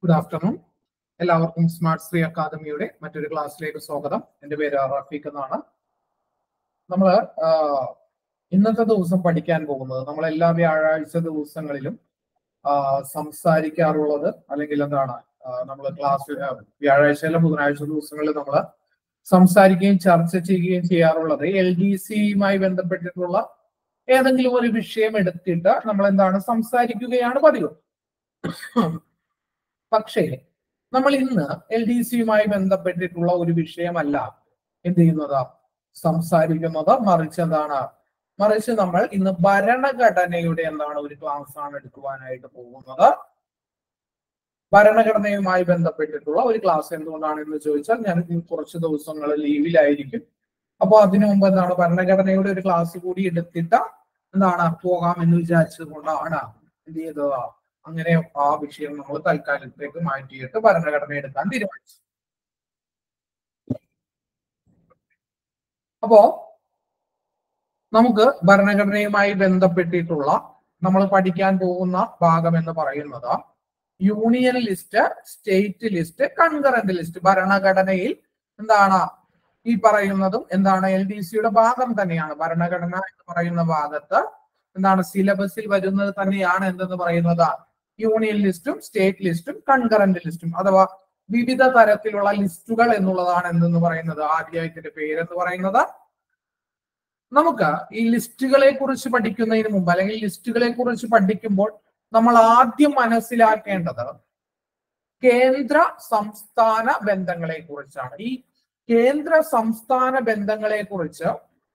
good afternoon എല്ലാവർക്കും smart Sree അക്കാദമിയുടെ മറ്റൊരു ക്ലാസ്സിലേക്ക് സ്വാഗതം എൻ്റെ പേര് റഫീഖ് എന്നാണ് നമ്മൾ ഇന്നത്തെ ദിവസം പഠിക്കാൻ പോകുന്നത് നമ്മൾ എല്ലാ വ്യാഴാഴ്ച ദിവസങ്ങളിലും ആ, സംസാരിക്കാറുള്ളത് അല്ലെങ്കിൽ എന്താണ് നമ്മൾ ക്ലാസ് വ്യാഴാഴ്ചയിലെ ബുധനാഴ്ച ദിവസങ്ങളിൽ നമ്മൾ സംസാരിക്കുകയും ചർച്ച ചെയ്യുകയും ചെയ്യാറുള്ളത് എൽ ഡി സിയുമായി ബന്ധപ്പെട്ടിട്ടുള്ള ഏതെങ്കിലും ഒരു വിഷയം എടുത്തിട്ട് നമ്മൾ എന്താണ് സംസാരിക്കുകയാണ് പതിവ് പക്ഷേ നമ്മൾ ഇന്ന് എൽ ഡി സിയുമായി ബന്ധപ്പെട്ടിട്ടുള്ള ഒരു വിഷയമല്ല എന്ത് ചെയ്യുന്നത് സംസാരിക്കുന്നത് മറിച്ച് എന്താണ് മറിച്ച് നമ്മൾ ഇന്ന് ഭരണഘടനയുടെ എന്താണ് ഒരു ക്ലാസ് ആണ് എടുക്കുവാനായിട്ട് പോകുന്നത് ഭരണഘടനയുമായി ബന്ധപ്പെട്ടിട്ടുള്ള ഒരു ക്ലാസ് എന്തുകൊണ്ടാണ് എന്ന് ചോദിച്ചാൽ ഞാൻ ഇനി കുറച്ച് ദിവസങ്ങൾ ലീവിലായിരിക്കും അപ്പോൾ അതിനു മുമ്പ് എന്താണ് ഭരണഘടനയുടെ ഒരു ക്ലാസ് കൂടി എടുത്തിട്ട് എന്താണ് പോകാം എന്ന് വിചാരിച്ചത് കൊണ്ടാണ് എന്ത് ചെയ്തത് അങ്ങനെ ആ വിഷയം നമ്മൾ തൽക്കാലത്തേക്ക് മാറ്റിയിട്ട് ഭരണഘടന എടുക്കാൻ തീരുമാനിച്ചു അപ്പോ നമുക്ക് ഭരണഘടനയുമായി ബന്ധപ്പെട്ടിട്ടുള്ള നമ്മൾ പഠിക്കാൻ പോകുന്ന ഭാഗം എന്ന് പറയുന്നത് union list state list concurrent list ഭരണഘടനയിൽ എന്താണ് ഈ പറയുന്നതും എന്താണ് എൽ ഡി സിയുടെ ഭാഗം തന്നെയാണ് ഭരണഘടന എന്ന് പറയുന്ന ഭാഗത്ത് എന്താണ് സിലബസിൽ വരുന്നത് തന്നെയാണ് എന്തെന്ന് പറയുന്നത് യൂണിയൻ ലിസ്റ്റും സ്റ്റേറ്റ് ലിസ്റ്റും കൺകറന്റ് ലിസ്റ്റും അഥവാ വിവിധ തരത്തിലുള്ള ലിസ്റ്റുകൾ എന്നുള്ളതാണ് എന്തെന്ന് പറയുന്നത് ആദ്യമായിട്ടിന്റെ പേരെന്ന് പറയുന്നത് നമുക്ക് ഈ ലിസ്റ്റുകളെ കുറിച്ച് പഠിക്കുന്നതിന് മുമ്പ് അല്ലെങ്കിൽ ലിസ്റ്റുകളെ കുറിച്ച് പഠിക്കുമ്പോൾ നമ്മൾ ആദ്യം മനസ്സിലാക്കേണ്ടത് കേന്ദ്ര സംസ്ഥാന ബന്ധങ്ങളെ കുറിച്ചാണ് ഈ കേന്ദ്ര സംസ്ഥാന ബന്ധങ്ങളെ കുറിച്ച്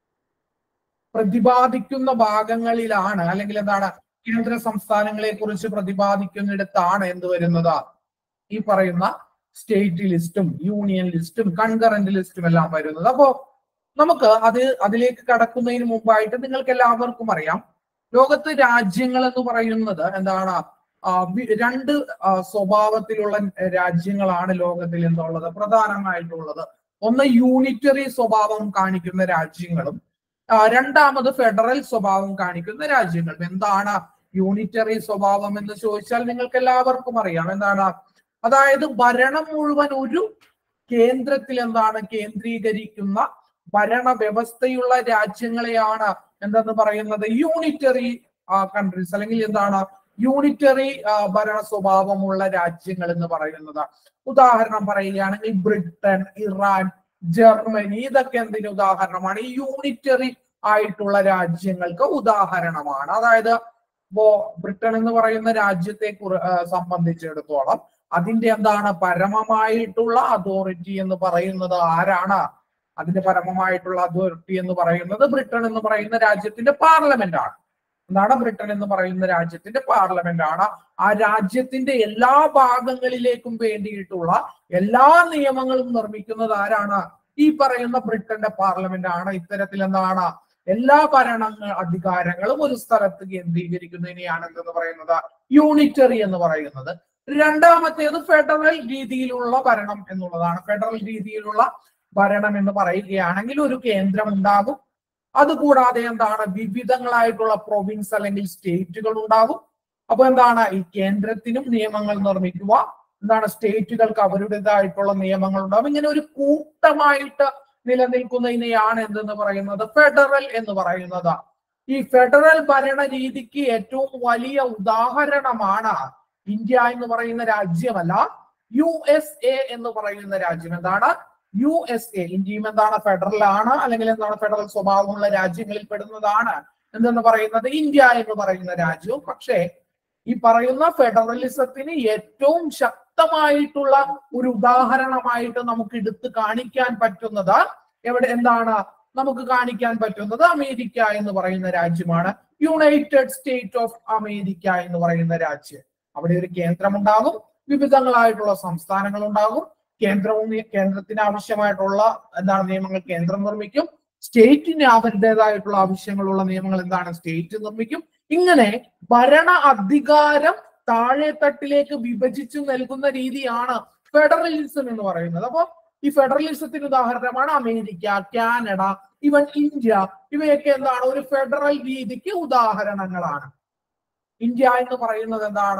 പ്രതിപാദിക്കുന്ന ഭാഗങ്ങളിലാണ് അല്ലെങ്കിൽ എന്താണ് കേന്ദ്ര സംസ്ഥാനങ്ങളെ കുറിച്ച് പ്രതിപാദിക്കുന്നിടത്താണ് എന്ത് വരുന്നത് ഈ പറയുന്ന സ്റ്റേറ്റ് ലിസ്റ്റും യൂണിയൻ ലിസ്റ്റും കൺകറന്റ് ലിസ്റ്റും എല്ലാം വരുന്നത് അപ്പോ നമുക്ക് അത് അതിലേക്ക് കടക്കുന്നതിന് മുമ്പായിട്ട് നിങ്ങൾക്ക് എല്ലാവർക്കും അറിയാം ലോകത്ത് രാജ്യങ്ങൾ എന്ന് പറയുന്നത് എന്താണ് ആ, വി- രണ്ട് ആ, സ്വഭാവത്തിലുള്ള രാജ്യങ്ങളാണ് ലോകത്തിൽ എന്നുള്ളത് പ്രധാനമായിട്ടുള്ളത് ഒന്ന് യൂണിറ്ററി സ്വഭാവം കാണിക്കുന്ന രാജ്യങ്ങളും ആ, രണ്ടാമത് ഫെഡറൽ സ്വഭാവം കാണിക്കുന്ന രാജ്യങ്ങളും എന്താണ് യൂണിറ്ററി സ്വഭാവം എന്ന് ചോദിച്ചാൽ നിങ്ങൾക്ക് എല്ലാവർക്കും അറിയാം എന്താണ് അതായത് ഭരണം മുഴുവൻ ഒരു കേന്ദ്രത്തിൽ എന്താണ് കേന്ദ്രീകരിക്കുന്ന ഭരണ വ്യവസ്ഥയുള്ള രാജ്യങ്ങളെയാണ് എന്തെന്ന് പറയുന്നത് യൂണിറ്ററി കൺട്രീസ് അല്ലെങ്കിൽ എന്താണ് യൂണിറ്ററി ഭരണ സ്വഭാവമുള്ള രാജ്യങ്ങൾ എന്ന് പറയുന്നത് ഉദാഹരണം പറയുകയാണെങ്കിൽ ബ്രിട്ടൻ ഇറാൻ ജർമ്മനി ഇതൊക്കെ എന്തിന് ഉദാഹരണമാണ് ഈ യൂണിറ്ററി ആയിട്ടുള്ള രാജ്യങ്ങൾക്ക് ഉദാഹരണമാണ് അതായത് ഇപ്പോ ബ്രിട്ടൻ എന്ന് പറയുന്ന രാജ്യത്തെ കുറി- ആ, സംബന്ധിച്ചിടത്തോളം അതിന്റെ എന്താണ് പരമമായിട്ടുള്ള അതോറിറ്റി എന്ന് പറയുന്നത് ആരാണ് അതിന്റെ പരമമായിട്ടുള്ള അതോറിറ്റി എന്ന് പറയുന്നത് ബ്രിട്ടൻ എന്ന് പറയുന്ന രാജ്യത്തിന്റെ പാർലമെന്റ് ആണ് എന്താണ് ബ്രിട്ടൻ എന്ന് പറയുന്ന രാജ്യത്തിന്റെ പാർലമെന്റ് ആണ് ആ രാജ്യത്തിന്റെ എല്ലാ ഭാഗങ്ങളിലേക്കും വേണ്ടിയിട്ടുള്ള എല്ലാ നിയമങ്ങളും നിർമ്മിക്കുന്നത് ആരാണ് ഈ പറയുന്ന ബ്രിട്ടന്റെ പാർലമെന്റ് ആണ് ഇത്തരത്തിൽ എന്താണ് എല്ലാ ഭരണ അധികാരങ്ങളും ഒരു സ്ഥലത്ത് കേന്ദ്രീകരിക്കുന്നതിനെയാണ് എന്തെന്ന് പറയുന്നത് യൂണിറ്ററി എന്ന് പറയുന്നത് രണ്ടാമത്തേത് ഫെഡറൽ രീതിയിലുള്ള ഭരണം എന്നുള്ളതാണ് ഫെഡറൽ രീതിയിലുള്ള ഭരണം എന്ന് പറയുകയാണെങ്കിൽ ഒരു കേന്ദ്രം ഉണ്ടാകും അതുകൂടാതെ എന്താണ് വിവിധങ്ങളായിട്ടുള്ള പ്രൊവിൻസ് അല്ലെങ്കിൽ സ്റ്റേറ്റുകൾ ഉണ്ടാകും അപ്പൊ എന്താണ് ഈ കേന്ദ്രത്തിനും നിയമങ്ങൾ നിർമ്മിക്കുക എന്താണ് സ്റ്റേറ്റുകൾക്ക് അവരുടേതായിട്ടുള്ള നിയമങ്ങൾ ഉണ്ടാകും ഇങ്ങനെ ഒരു കൂട്ടമായിട്ട് നിലനിൽക്കുന്നതിനെയാണ് എന്തെന്ന് പറയുന്നത് ഫെഡറൽ എന്ന് പറയുന്നത് ഈ ഫെഡറൽ ഭരണ രീതിക്ക് ഏറ്റവും വലിയ ഉദാഹരണമാണ് ഇന്ത്യ എന്ന് പറയുന്ന രാജ്യമല്ല യു എസ് എ എന്ന് പറയുന്ന രാജ്യം എന്താണ് യു എസ് എ ഇന്ത്യയും എന്താണ് ഫെഡറൽ ആണ് അല്ലെങ്കിൽ എന്താണ് ഫെഡറൽ സ്വഭാവമുള്ള രാജ്യങ്ങളിൽ പെടുന്നതാണ് എന്തെന്ന് പറയുന്നത് ഇന്ത്യ എന്ന് പറയുന്ന രാജ്യവും പക്ഷേ ഈ പറയുന്ന ഫെഡറലിസത്തിന് ഏറ്റവും ശക്തമായിട്ടുള്ള ഒരു ഉദാഹരണമായിട്ട് നമുക്ക് എടുത്ത് കാണിക്കാൻ പറ്റുന്നത് എവിടെ എന്താണ് നമുക്ക് കാണിക്കാൻ പറ്റുന്നത് അമേരിക്ക എന്ന് പറയുന്ന രാജ്യമാണ് യുണൈറ്റഡ് സ്റ്റേറ്റ് ഓഫ് അമേരിക്ക എന്ന് പറയുന്ന രാജ്യം അവിടെ ഒരു കേന്ദ്രമുണ്ടാകും വിവിധങ്ങളായിട്ടുള്ള സംസ്ഥാനങ്ങൾ ഉണ്ടാകും കേന്ദ്രവും കേന്ദ്രത്തിന് ആവശ്യമായിട്ടുള്ള എന്താണ് നിയമങ്ങൾ കേന്ദ്രം നിർമ്മിക്കും സ്റ്റേറ്റിന് അവരുടേതായിട്ടുള്ള ആവശ്യങ്ങളുള്ള നിയമങ്ങൾ എന്താണ് സ്റ്റേറ്റ് നിർമ്മിക്കും ഇങ്ങനെ ഭരണ അധികാരം താഴെത്തട്ടിലേക്ക് വിഭജിച്ചു നൽകുന്ന രീതിയാണ് ഫെഡറലിസം എന്ന് പറയുന്നത് അപ്പൊ ഈ ഫെഡറലിസത്തിന് ഉദാഹരണമാണ് അമേരിക്ക കാനഡ ഇവൻ ഇന്ത്യ ഇവയൊക്കെ എന്താണ് ഒരു ഫെഡറൽ രീതിക്ക് ഉദാഹരണങ്ങളാണ് ഇന്ത്യ എന്ന് പറയുന്നത് എന്താണ്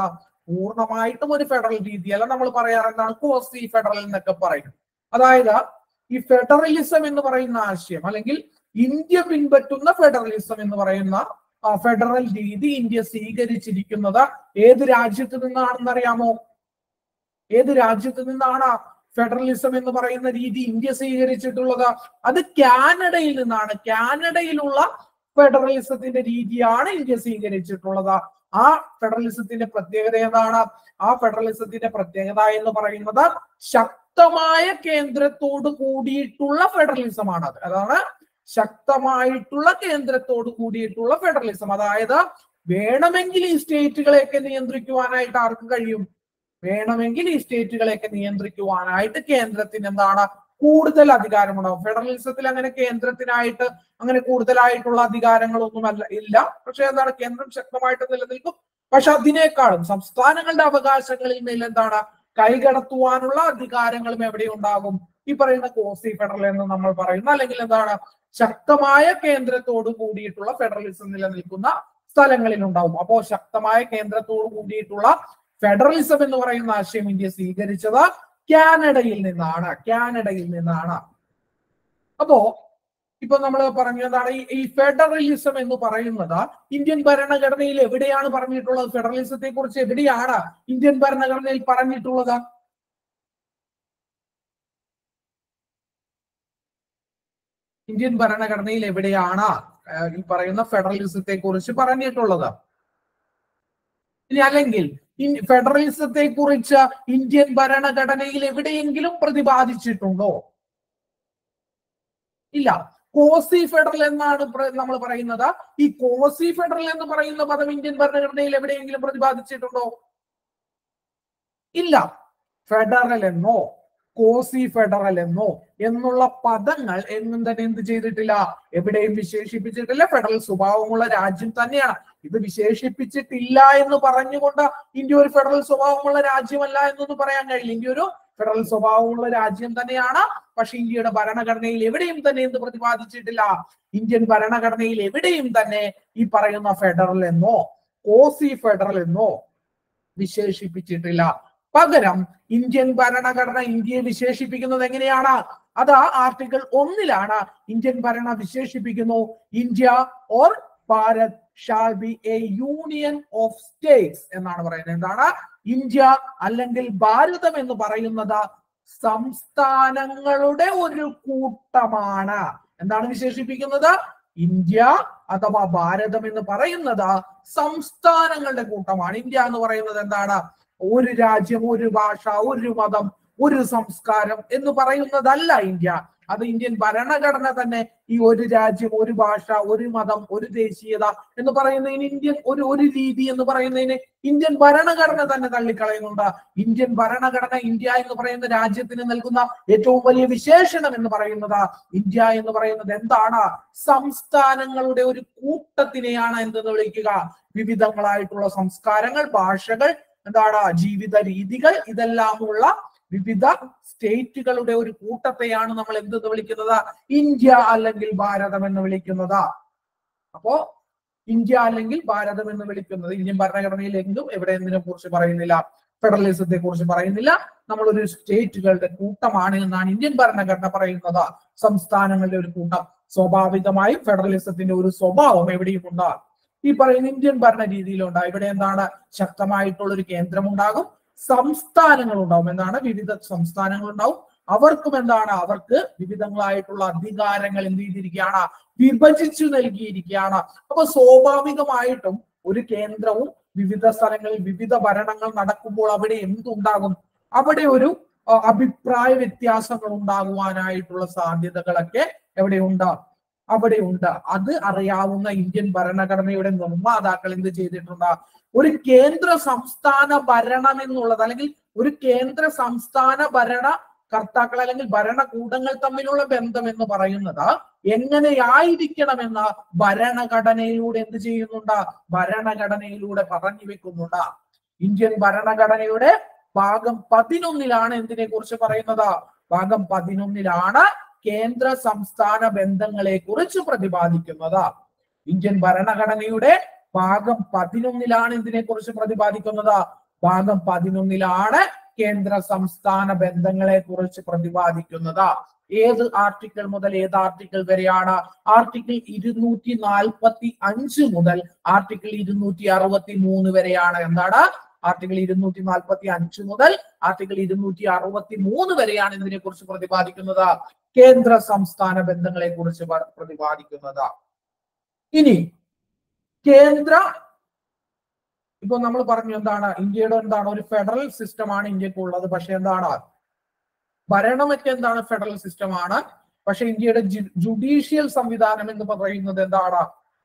പൂർണ്ണമായിട്ടും ഒരു ഫെഡറൽ രീതിയല്ല നമ്മൾ പറയാറ് എന്താണ് കോസി ഫെഡറൽ എന്നൊക്കെ പറയും അതായത് ഈ ഫെഡറലിസം എന്ന് പറയുന്ന ആശയം അല്ലെങ്കിൽ ഇന്ത്യ പിൻപറ്റുന്ന ഫെഡറലിസം എന്ന് പറയുന്ന ആ, ഫെഡറൽ രീതി ഇന്ത്യ സ്വീകരിച്ചിരിക്കുന്നത് ഏത് രാജ്യത്ത് നിന്നാണെന്ന് അറിയാമോ ഏത് രാജ്യത്ത് നിന്നാണ് ഫെഡറലിസം എന്ന് പറയുന്ന രീതി ഇന്ത്യ സ്വീകരിച്ചിട്ടുള്ളത് അത് കാനഡയിൽ നിന്നാണ് കാനഡയിലുള്ള ഫെഡറലിസത്തിന്റെ രീതിയാണ് ഇന്ത്യ സ്വീകരിച്ചിട്ടുള്ളത് ആ ഫെഡറലിസത്തിന്റെ പ്രത്യേകത ഏതാണ് ആ ഫെഡറലിസത്തിന്റെ പ്രത്യേകത എന്ന് പറയുന്നത് ശക്തമായ കേന്ദ്രത്തോട് കൂടിയിട്ടുള്ള ഫെഡറലിസമാണ് അത് അതാണ് ശക്തമായിട്ടുള്ള കേന്ദ്രത്തോട് കൂടിയിട്ടുള്ള ഫെഡറലിസം അതായത് വേണമെങ്കിൽ ഈ സ്റ്റേറ്റുകളെയൊക്കെ നിയന്ത്രിക്കുവാനായിട്ട് ആർക്ക് കഴിയും വേണമെങ്കിൽ ഈ സ്റ്റേറ്റുകളെയൊക്കെ നിയന്ത്രിക്കുവാനായിട്ട് കേന്ദ്രത്തിന് എന്താണ് കൂടുതൽ അധികാരമുണ്ടാവും ഫെഡറലിസത്തിൽ അങ്ങനെ കേന്ദ്രത്തിനായിട്ട് അങ്ങനെ കൂടുതലായിട്ടുള്ള അധികാരങ്ങളൊന്നും അല്ല ഇല്ല പക്ഷെ എന്താണ് കേന്ദ്രം ശക്തമായിട്ട് നിലനിൽക്കും പക്ഷെ അതിനേക്കാളും സംസ്ഥാനങ്ങളുടെ അവകാശങ്ങളിൽ മേൽ എന്താണ് കൈകടത്തുവാനുള്ള അധികാരങ്ങളും എവിടെ ഉണ്ടാകും ഈ പറയുന്ന കോസി ഫെഡറൽ എന്ന് നമ്മൾ പറയുന്ന അല്ലെങ്കിൽ എന്താണ് ശക്തമായ കേന്ദ്രത്തോട് കൂടിയിട്ടുള്ള ഫെഡറലിസം നിലനിൽക്കുന്ന സ്ഥലങ്ങളിൽ ഉണ്ടാവും അപ്പോ ശക്തമായ കേന്ദ്രത്തോട് കൂടിയിട്ടുള്ള ഫെഡറലിസം എന്ന് പറയുന്ന ആശയം ഇന്ത്യ സ്വീകരിച്ചത് കാനഡയിൽ നിന്നാണ് കാനഡയിൽ നിന്നാണ് അപ്പോ ഇപ്പൊ നമ്മൾ പറഞ്ഞു എന്താണ് ഈ- ഈ ഫെഡറലിസം എന്ന് പറയുന്നത് ഇന്ത്യൻ ഭരണഘടനയിൽ എവിടെയാണ് പറഞ്ഞിട്ടുള്ളത് ഫെഡറലിസത്തെ കുറിച്ച് എവിടെയാണ് ഇന്ത്യൻ ഭരണഘടനയിൽ പറഞ്ഞിട്ടുള്ളത് ഇന്ത്യൻ ഭരണഘടനയിൽ എവിടെയാണ് ആ, ഈ പറയുന്ന ഫെഡറലിസത്തെ കുറിച്ച് പറഞ്ഞിട്ടുള്ളത് ഇനി അല്ലെങ്കിൽ ഇൻ- ഫെഡറലിസത്തെ കുറിച്ച് ഇന്ത്യൻ ഭരണഘടനയിൽ എവിടെയെങ്കിലും പ്രതിപാദിച്ചിട്ടുണ്ടോ ഇല്ല കോസി ഫെഡറൽ എന്നാണ് നമ്മൾ പറയുന്നത് ഈ കോസി ഫെഡറൽ എന്ന് പറയുന്ന പദം ഇന്ത്യൻ ഭരണഘടനയിൽ എവിടെയെങ്കിലും പ്രതിപാദിച്ചിട്ടുണ്ടോ ഇല്ല ഫെഡറൽ എന്നോ കോസി ഫെഡറൽ എന്നോ എന്നുള്ള പദങ്ങൾ എങ്ങും തന്നെ എന്ത് ചെയ്തിട്ടില്ല എവിടെയും വിശേഷിപ്പിച്ചിട്ടില്ല ഫെഡറൽ സ്വഭാവമുള്ള രാജ്യം തന്നെയാണ് ഇത് വിശേഷിപ്പിച്ചിട്ടില്ല എന്ന് പറഞ്ഞുകൊണ്ട് ഇന്ത്യ ഒരു ഫെഡറൽ സ്വഭാവമുള്ള രാജ്യമല്ല എന്നൊന്നും പറയാൻ കഴിയില്ല ഇന്ത്യ ഒരു ഫെഡറൽ സ്വഭാവമുള്ള രാജ്യം തന്നെയാണ് പക്ഷെ ഇന്ത്യയുടെ ഭരണഘടനയിൽ എവിടെയും തന്നെ എന്ത് പ്രതിപാദിച്ചിട്ടില്ല ഇന്ത്യൻ ഭരണഘടനയിൽ എവിടെയും തന്നെ ഈ പറയുന്ന ഫെഡറൽ എന്നോ കോസി ഫെഡറൽ എന്നോ വിശേഷിപ്പിച്ചിട്ടില്ല പകരം ഇന്ത്യൻ ഭരണഘടന ഇന്ത്യയെ വിശേഷിപ്പിക്കുന്നത് എങ്ങനെയാണ് അത് ആർട്ടിക്കിൾ ഒന്നിലാണ് ഇന്ത്യൻ ഭരണ വിശേഷിപ്പിക്കുന്നു India or Bharat shall be a union of states എന്നാണ് പറയുന്നത് എന്താണ് ഇന്ത്യ അല്ലെങ്കിൽ ഭാരതം എന്ന് പറയുന്നത് സംസ്ഥാനങ്ങളുടെ ഒരു കൂട്ടമാണ് എന്താണ് വിശേഷിപ്പിക്കുന്നത് ഇന്ത്യ അഥവാ ഭാരതം എന്ന് പറയുന്നത് സംസ്ഥാനങ്ങളുടെ കൂട്ടമാണ് ഇന്ത്യ എന്ന് പറയുന്നത് എന്താണ് ഒരു രാജ്യം ഒരു ഭാഷ ഒരു മതം ഒരു സംസ്കാരം എന്ന് പറയുന്നതല്ല ഇന്ത്യ അത് ഇന്ത്യൻ ഭരണഘടന തന്നെ ഈ ഒരു രാജ്യം ഒരു ഭാഷ ഒരു മതം ഒരു ദേശീയത എന്ന് പറയുന്നതിന് ഇന്ത്യൻ ഒരു ഒരു രീതി എന്ന് പറയുന്നതിന് ഇന്ത്യൻ ഭരണഘടന തന്നെ തള്ളിക്കളയുന്നുണ്ട് ഇന്ത്യൻ ഭരണഘടന ഇന്ത്യ എന്ന് പറയുന്ന രാജ്യത്തിന് നൽകുന്ന ഏറ്റവും വലിയ വിശേഷണം എന്ന് പറയുന്നത് ഇന്ത്യ എന്ന് പറയുന്നത് എന്താണ് സംസ്ഥാനങ്ങളുടെ ഒരു കൂട്ടത്തിനെയാണ് എന്തെന്ന് വിളിക്കുക വിവിധങ്ങളായിട്ടുള്ള സംസ്കാരങ്ങൾ ഭാഷകൾ എന്താണ് ജീവിത രീതികൾ ഇതെല്ലാമുള്ള വിവിധ സ്റ്റേറ്റുകളുടെ ഒരു കൂട്ടത്തെയാണ് നമ്മൾ എന്തെന്ന് വിളിക്കുന്നത് ഇന്ത്യ അല്ലെങ്കിൽ ഭാരതം എന്ന് വിളിക്കുന്നത് അപ്പോ ഇന്ത്യ അല്ലെങ്കിൽ ഭാരതം എന്ന് വിളിക്കുന്നത് ഇന്ത്യൻ ഭരണഘടനയിൽ എങ്കും എവിടെ എന്തിനെ കുറിച്ച് പറയുന്നില്ല ഫെഡറലിസത്തെ കുറിച്ച് പറയുന്നില്ല നമ്മളൊരു സ്റ്റേറ്റുകളുടെ കൂട്ടമാണ് എന്നാണ് ഇന്ത്യൻ ഭരണഘടന പറയുന്നത് സംസ്ഥാനങ്ങളുടെ ഒരു കൂട്ടം സ്വാഭാവികമായും ഫെഡറലിസത്തിന്റെ ഒരു സ്വഭാവം എവിടെയും ഉണ്ട് ഈ പറയുന്ന ഇന്ത്യൻ ഭരണ രീതിയിലുണ്ട് ഇവിടെ എന്താണ് ശക്തമായിട്ടുള്ള ഒരു കേന്ദ്രം ഉണ്ടാകും സംസ്ഥാനങ്ങൾ ഉണ്ടാവും എന്താണ് വിവിധ സംസ്ഥാനങ്ങൾ ഉണ്ടാവും അവർക്കും എന്താണ് അവർക്ക് വിവിധങ്ങളായിട്ടുള്ള അധികാരങ്ങൾ എന്ത് ചെയ്തിരിക്കുകയാണ് വിഭജിച്ചു നൽകിയിരിക്കുകയാണ് അപ്പൊ സ്വാഭാവികമായിട്ടും ഒരു കേന്ദ്രവും വിവിധ സ്ഥലങ്ങളിൽ വിവിധ ഭരണങ്ങൾ നടക്കുമ്പോൾ അവിടെ എന്തുണ്ടാകും അവിടെ ഒരു ആ, അഭിപ്രായ വ്യത്യാസങ്ങൾ ഉണ്ടാകുവാനായിട്ടുള്ള സാധ്യതകളൊക്കെ എവിടെയുണ്ട് അവിടെ ഉണ്ട് അത് അറിയാവുന്ന ഇന്ത്യൻ ഭരണഘടനയുടെ നിർമ്മാതാക്കൾ എന്ത് ചെയ്തിട്ടുണ്ട് ഒരു കേന്ദ്ര സംസ്ഥാന ഭരണം എന്നുള്ളത് അല്ലെങ്കിൽ ഒരു കേന്ദ്ര സംസ്ഥാന ഭരണ കർത്താക്കൾ അല്ലെങ്കിൽ ഭരണകൂടങ്ങൾ തമ്മിലുള്ള ബന്ധം എന്ന് പറയുന്നത് എങ്ങനെയായിരിക്കണമെന്ന് ഭരണഘടനയിലൂടെ എന്ത് ചെയ്യുന്നുണ്ട് ഭരണഘടനയിലൂടെ പറഞ്ഞു വെക്കുന്നുണ്ട് ഇന്ത്യൻ ഭരണഘടനയുടെ ഭാഗം പതിനൊന്നിലാണ് എന്തിനെ കുറിച്ച് പറയുന്നത് ഭാഗം പതിനൊന്നിലാണ് കേന്ദ്ര സംസ്ഥാന ബന്ധങ്ങളെ കുറിച്ച് പ്രതിപാദിക്കുന്നത് ഇന്ത്യൻ ഭരണഘടനയുടെ ഭാഗം പതിനൊന്നിലാണ് ഇതിനെ കുറിച്ച് പ്രതിപാദിക്കുന്നത് ഭാഗം പതിനൊന്നിലാണ് കേന്ദ്ര സംസ്ഥാന ബന്ധങ്ങളെ കുറിച്ച് പ്രതിപാദിക്കുന്നത് ഏത് ആർട്ടിക്കിൾ മുതൽ ഏത് ആർട്ടിക്കിൾ വരെയാണ് ആർട്ടിക്കിൾ ഇരുന്നൂറ്റി നാൽപ്പത്തി അഞ്ച് മുതൽ ആർട്ടിക്കിൾ ഇരുന്നൂറ്റി അറുപത്തി മൂന്ന് വരെയാണ് എന്താണ് ആർട്ടിക്കിൾ ഇരുന്നൂറ്റി നാൽപ്പത്തി അഞ്ച് മുതൽ ആർട്ടിക്കിൾ ഇരുന്നൂറ്റി അറുപത്തി മൂന്ന് വരെയാണ് ഇതിനെ കുറിച്ച് പ്രതിപാദിക്കുന്നത് കേന്ദ്ര സംസ്ഥാന ബന്ധങ്ങളെ കുറിച്ച് പ്രതിപാദിക്കുന്നത് ഇനി കേന്ദ്ര ഇപ്പൊ നമ്മൾ പറഞ്ഞു എന്താണ് ഇന്ത്യയുടെ എന്താണ് ഒരു ഫെഡറൽ സിസ്റ്റമാണ് ഇന്ത്യക്ക് ഉള്ളത് പക്ഷെ എന്താണ് ഭരണമൊക്കെ എന്താണ് ഫെഡറൽ സിസ്റ്റമാണ് പക്ഷെ ഇന്ത്യയുടെ ജുഡീഷ്യൽ സംവിധാനം എന്ന് പറയുന്നത് എന്താണ്